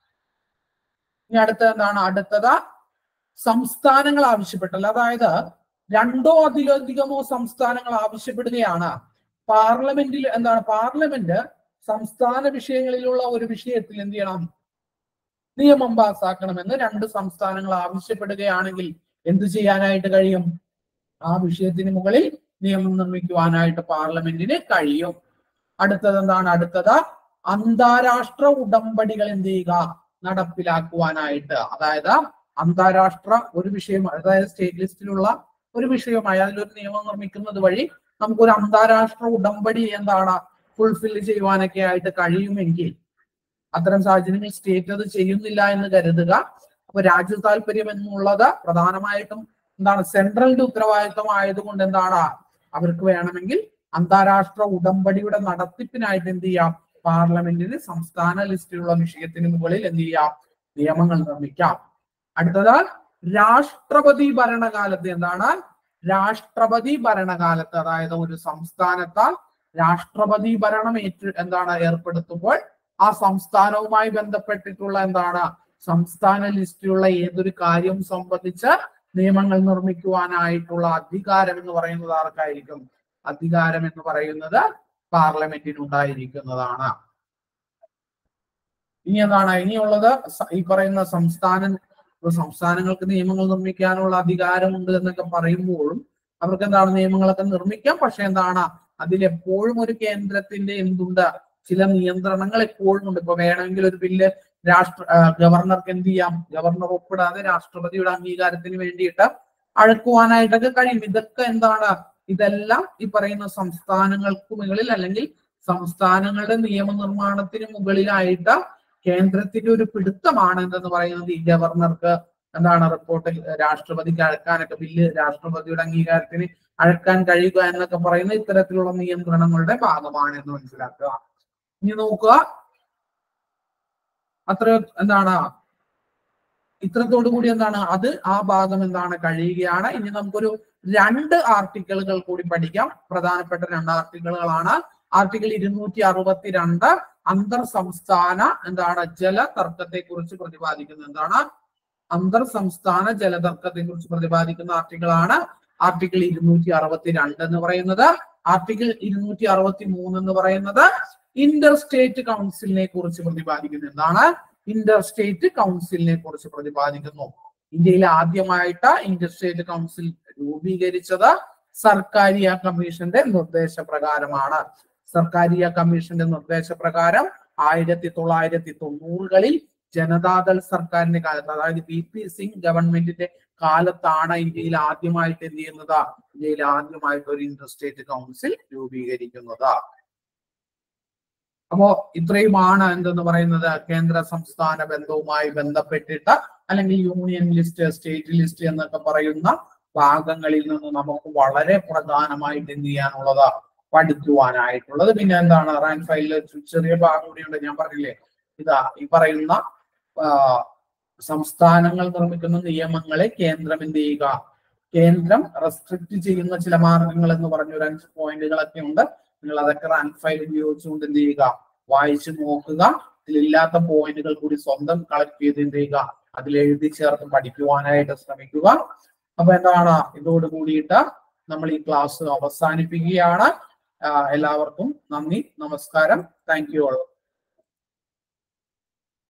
ഇനി അടുത്തത് എന്താണ് അടുത്തത് സംസ്ഥാനങ്ങൾ ആവശ്യപ്പെട്ടല്ല അതായത് രണ്ടോ അതിലധികമോ സംസ്ഥാനങ്ങൾ ആവശ്യപ്പെടുകയാണ് പാർലമെന്റിൽ എന്താണ് പാർലമെന്റ് സംസ്ഥാന വിഷയങ്ങളിലുള്ള ഒരു വിഷയത്തിൽ എന്ത് ചെയ്യണം നിയമം പാസ്സാക്കണമെന്ന് രണ്ട് സംസ്ഥാനങ്ങൾ ആവശ്യപ്പെടുകയാണെങ്കിൽ എന്ത് ചെയ്യാനായിട്ട് കഴിയും ആ വിഷയത്തിന് മുകളിൽ നിയമം നിർമ്മിക്കുവാനായിട്ട് പാർലമെന്റിന് കഴിയും അടുത്തത് എന്താണ് അടുത്തത് അന്താരാഷ്ട്ര ഉടമ്പടികൾ എന്ത് ചെയ്യുക നടപ്പിലാക്കുവാനായിട്ട് അതായത് അന്താരാഷ്ട്ര ഒരു വിഷയം അതായത് സ്റ്റേറ്റ് ലിസ്റ്റിലുള്ള ഒരു വിഷയമായി അതിലൊരു നിയമം നിർമ്മിക്കുന്നത് വഴി നമുക്കൊരു അന്താരാഷ്ട്ര ഉടമ്പടി എന്താണ് ഫുൾഫിൽ ചെയ്യുവാനൊക്കെ ആയിട്ട് കഴിയുമെങ്കിൽ അത്തരം സാഹചര്യങ്ങളിൽ സ്റ്റേറ്റ് അത് ചെയ്യുന്നില്ല എന്ന് കരുതുക അപ്പൊ രാജ്യ താല്പര്യം എന്നുള്ളത് പ്രധാനമായിട്ടും എന്താണ് സെൻട്രലിന്റെ ഉത്തരവാദിത്വം ആയതുകൊണ്ട് എന്താണ് അവർക്ക് വേണമെങ്കിൽ അന്താരാഷ്ട്ര ഉടമ്പടിയുടെ നടത്തിപ്പിനായിട്ട് എന്ത് ചെയ്യാം പാർലമെന്റിന് സംസ്ഥാന ലിസ്റ്റിലുള്ള വിഷയത്തിന് മുകളിൽ എന്ത് ചെയ്യാം നിയമങ്ങൾ നിർമ്മിക്കാം അടുത്തത് രാഷ്ട്രപതി ഭരണകാലത്ത് എന്താണ് രാഷ്ട്രപതി ഭരണകാലത്ത് അതായത് ഒരു സംസ്ഥാനത്താൽ രാഷ്ട്രപതി ഭരണം ഏറ്റു എന്താണ് ഏർപ്പെടുത്തുമ്പോൾ ആ സംസ്ഥാനവുമായി ബന്ധപ്പെട്ടിട്ടുള്ള എന്താണ് സംസ്ഥാന ലിസ്റ്റിലുള്ള ഏതൊരു കാര്യം സംബന്ധിച്ച് നിയമങ്ങൾ നിർമ്മിക്കുവാനായിട്ടുള്ള അധികാരം എന്ന് പറയുന്നത് ആർക്കായിരിക്കും അധികാരം എന്ന് പറയുന്നത് പാർലമെന്റിനുണ്ടായിരിക്കുന്നതാണ് ഇനി എന്താണ് ഇനിയുള്ളത് സ- ഈ പറയുന്ന സംസ്ഥാന ഇപ്പൊ സംസ്ഥാനങ്ങൾക്ക് നിയമങ്ങൾ നിർമ്മിക്കാനുള്ള അധികാരമുണ്ട് എന്നൊക്കെ പറയുമ്പോഴും അവർക്ക് എന്താണ് നിയമങ്ങളൊക്കെ നിർമ്മിക്കാം പക്ഷെ എന്താണ് അതിലെപ്പോഴും ഒരു കേന്ദ്രത്തിന്റെ എന്തുണ്ട് ചില നിയന്ത്രണങ്ങൾ എപ്പോഴും ഉണ്ട് ഇപ്പൊ വേണമെങ്കിൽ ഒരു ബില്ല് രാഷ്ട്ര ആ, ഗവർണർക്ക് എന്ത് ചെയ്യാം ഗവർണർ ഒപ്പിടാതെ രാഷ്ട്രപതിയുടെ അംഗീകാരത്തിന് വേണ്ടിയിട്ട് അഴക്കുവാനായിട്ടൊക്കെ കഴിയും ഇതൊക്കെ എന്താണ് ഇതെല്ലാം ഈ പറയുന്ന സംസ്ഥാനങ്ങൾക്ക് മുകളിൽ അല്ലെങ്കിൽ സംസ്ഥാനങ്ങളുടെ നിയമനിർമ്മാണത്തിന് മുകളിലായിട്ട് കേന്ദ്രത്തിന്റെ ഒരു പിടുത്തമാണ് എന്തെന്ന് പറയുന്നത് ഈ ഗവർണർക്ക് എന്താണ് റിപ്പോർട്ട് രാഷ്ട്രപതിക്ക് അഴക്കാനൊക്കെ ബില്ല് രാഷ്ട്രപതിയുടെ അംഗീകാരത്തിന് അഴക്കാൻ കഴിയുക എന്നൊക്കെ പറയുന്ന ഇത്തരത്തിലുള്ള നിയന്ത്രണങ്ങളുടെ ഭാഗമാണ് എന്ന് മനസ്സിലാക്കുക ഇനി നോക്കുക അത്ര എന്താണ് ഇത്രത്തോടു കൂടി എന്താണ് അത് ആ ഭാഗം എന്താണ് കഴിയുകയാണ് ഇനി നമുക്കൊരു രണ്ട് ആർട്ടിക്കിളുകൾ കൂടി പഠിക്കാം പ്രധാനപ്പെട്ട രണ്ട് ആർട്ടിക്കിളുകളാണ് ആർട്ടിക്കിൾ ഇരുന്നൂറ്റി അറുപത്തിരണ്ട് അന്തർ സംസ്ഥാന എന്താണ് ജലതർക്കത്തെ കുറിച്ച് പ്രതിപാദിക്കുന്നത് എന്താണ് അന്തർ സംസ്ഥാന ജലതർക്കത്തെ കുറിച്ച് പ്രതിപാദിക്കുന്ന ആർട്ടിക്കിളാണ് ആർട്ടിക്കിൾ ഇരുന്നൂറ്റി അറുപത്തിരണ്ട് എന്ന് പറയുന്നത് ആർട്ടിക്കിൾ ഇരുന്നൂറ്റി അറുപത്തി മൂന്ന് എന്ന് പറയുന്നത് ഇന്റർ സ്റ്റേറ്റ് കൗൺസിലിനെ കുറിച്ച് പ്രതിപാദിക്കുന്നു എന്താണ് ഇന്റർ സ്റ്റേറ്റ് കൗൺസിലിനെ കുറിച്ച് പ്രതിപാദിക്കുന്നു ഇന്ത്യയിൽ ആദ്യമായിട്ട് ഇന്റർ സ്റ്റേറ്റ് കൗൺസിൽ രൂപീകരിച്ചത് സർക്കാരിയ കമ്മീഷന്റെ നിർദ്ദേശപ്രകാരമാണ് സർക്കാരിയ കമ്മീഷന്റെ നിർദ്ദേശപ്രകാരം ആയിരത്തി തൊള്ളായിരത്തി തൊണ്ണൂറുകളിൽ ജനതാദൾ സർക്കാരിന്റെ കാലത്ത് അതായത് ബി പി സിംഗ് ഗവൺമെന്റിന്റെ കാലത്താണ് ഇന്ത്യയിൽ ആദ്യമായിട്ട് എന്ത് ചെയ്യുന്നത് ഇന്ത്യയിൽ ആദ്യമായിട്ട് ഒരു ഇന്റർ സ്റ്റേറ്റ് കൗൺസിൽ രൂപീകരിക്കുന്നത് അപ്പോ ഇത്രയുമാണ് എന്തെന്ന് പറയുന്നത് കേന്ദ്ര സംസ്ഥാന ബന്ധവുമായി ബന്ധപ്പെട്ടിട്ട് അല്ലെങ്കിൽ യൂണിയൻ ലിസ്റ്റ് സ്റ്റേറ്റ് ലിസ്റ്റ് എന്നൊക്കെ പറയുന്ന ഭാഗങ്ങളിൽ നിന്ന് നമുക്ക് വളരെ പ്രധാനമായിട്ട് എന്ത് ചെയ്യാനുള്ളത് പഠിക്കുവാനായിട്ടുള്ളത് പിന്നെ എന്താണ് റാങ്ക് ഫയലിൽ ചെറിയ ഭാഗം കൂടിയുണ്ട് ഞാൻ പറഞ്ഞില്ലേ ഇതാ ഈ പറയുന്ന ആ, സംസ്ഥാനങ്ങൾ നിർമ്മിക്കുന്ന നിയമങ്ങളെ കേന്ദ്രം എന്ത് ചെയ്യുക കേന്ദ്രം റെസ്ട്രിക്ട് ചെയ്യുന്ന ചില മാർഗങ്ങൾ എന്ന് പറഞ്ഞ ഒരു അഞ്ച് പോയിന്റുകളൊക്കെ ഉണ്ട് നിങ്ങൾ അതൊക്കെ റാങ്ക് ഫയൽ ഉപയോഗിച്ചുകൊണ്ട് എന്ത് ചെയ്യുക വായിച്ചു നോക്കുക ഇതിലില്ലാത്ത പോയിന്റുകൾ കൂടി സ്വന്തം കളക്ട് ചെയ്ത് എന്ത് ചെയ്യുക അതിൽ എഴുതി ചേർത്ത് പഠിക്കുവാനായിട്ട് ശ്രമിക്കുക അപ്പൊ എന്താണ് ഇതോട് കൂടിയിട്ട് നമ്മൾ ഈ ക്ലാസ് അവസാനിപ്പിക്കുകയാണ് ആ, എല്ലാവർക്കും നന്ദി നമസ്കാരം താങ്ക് യു ഓൾ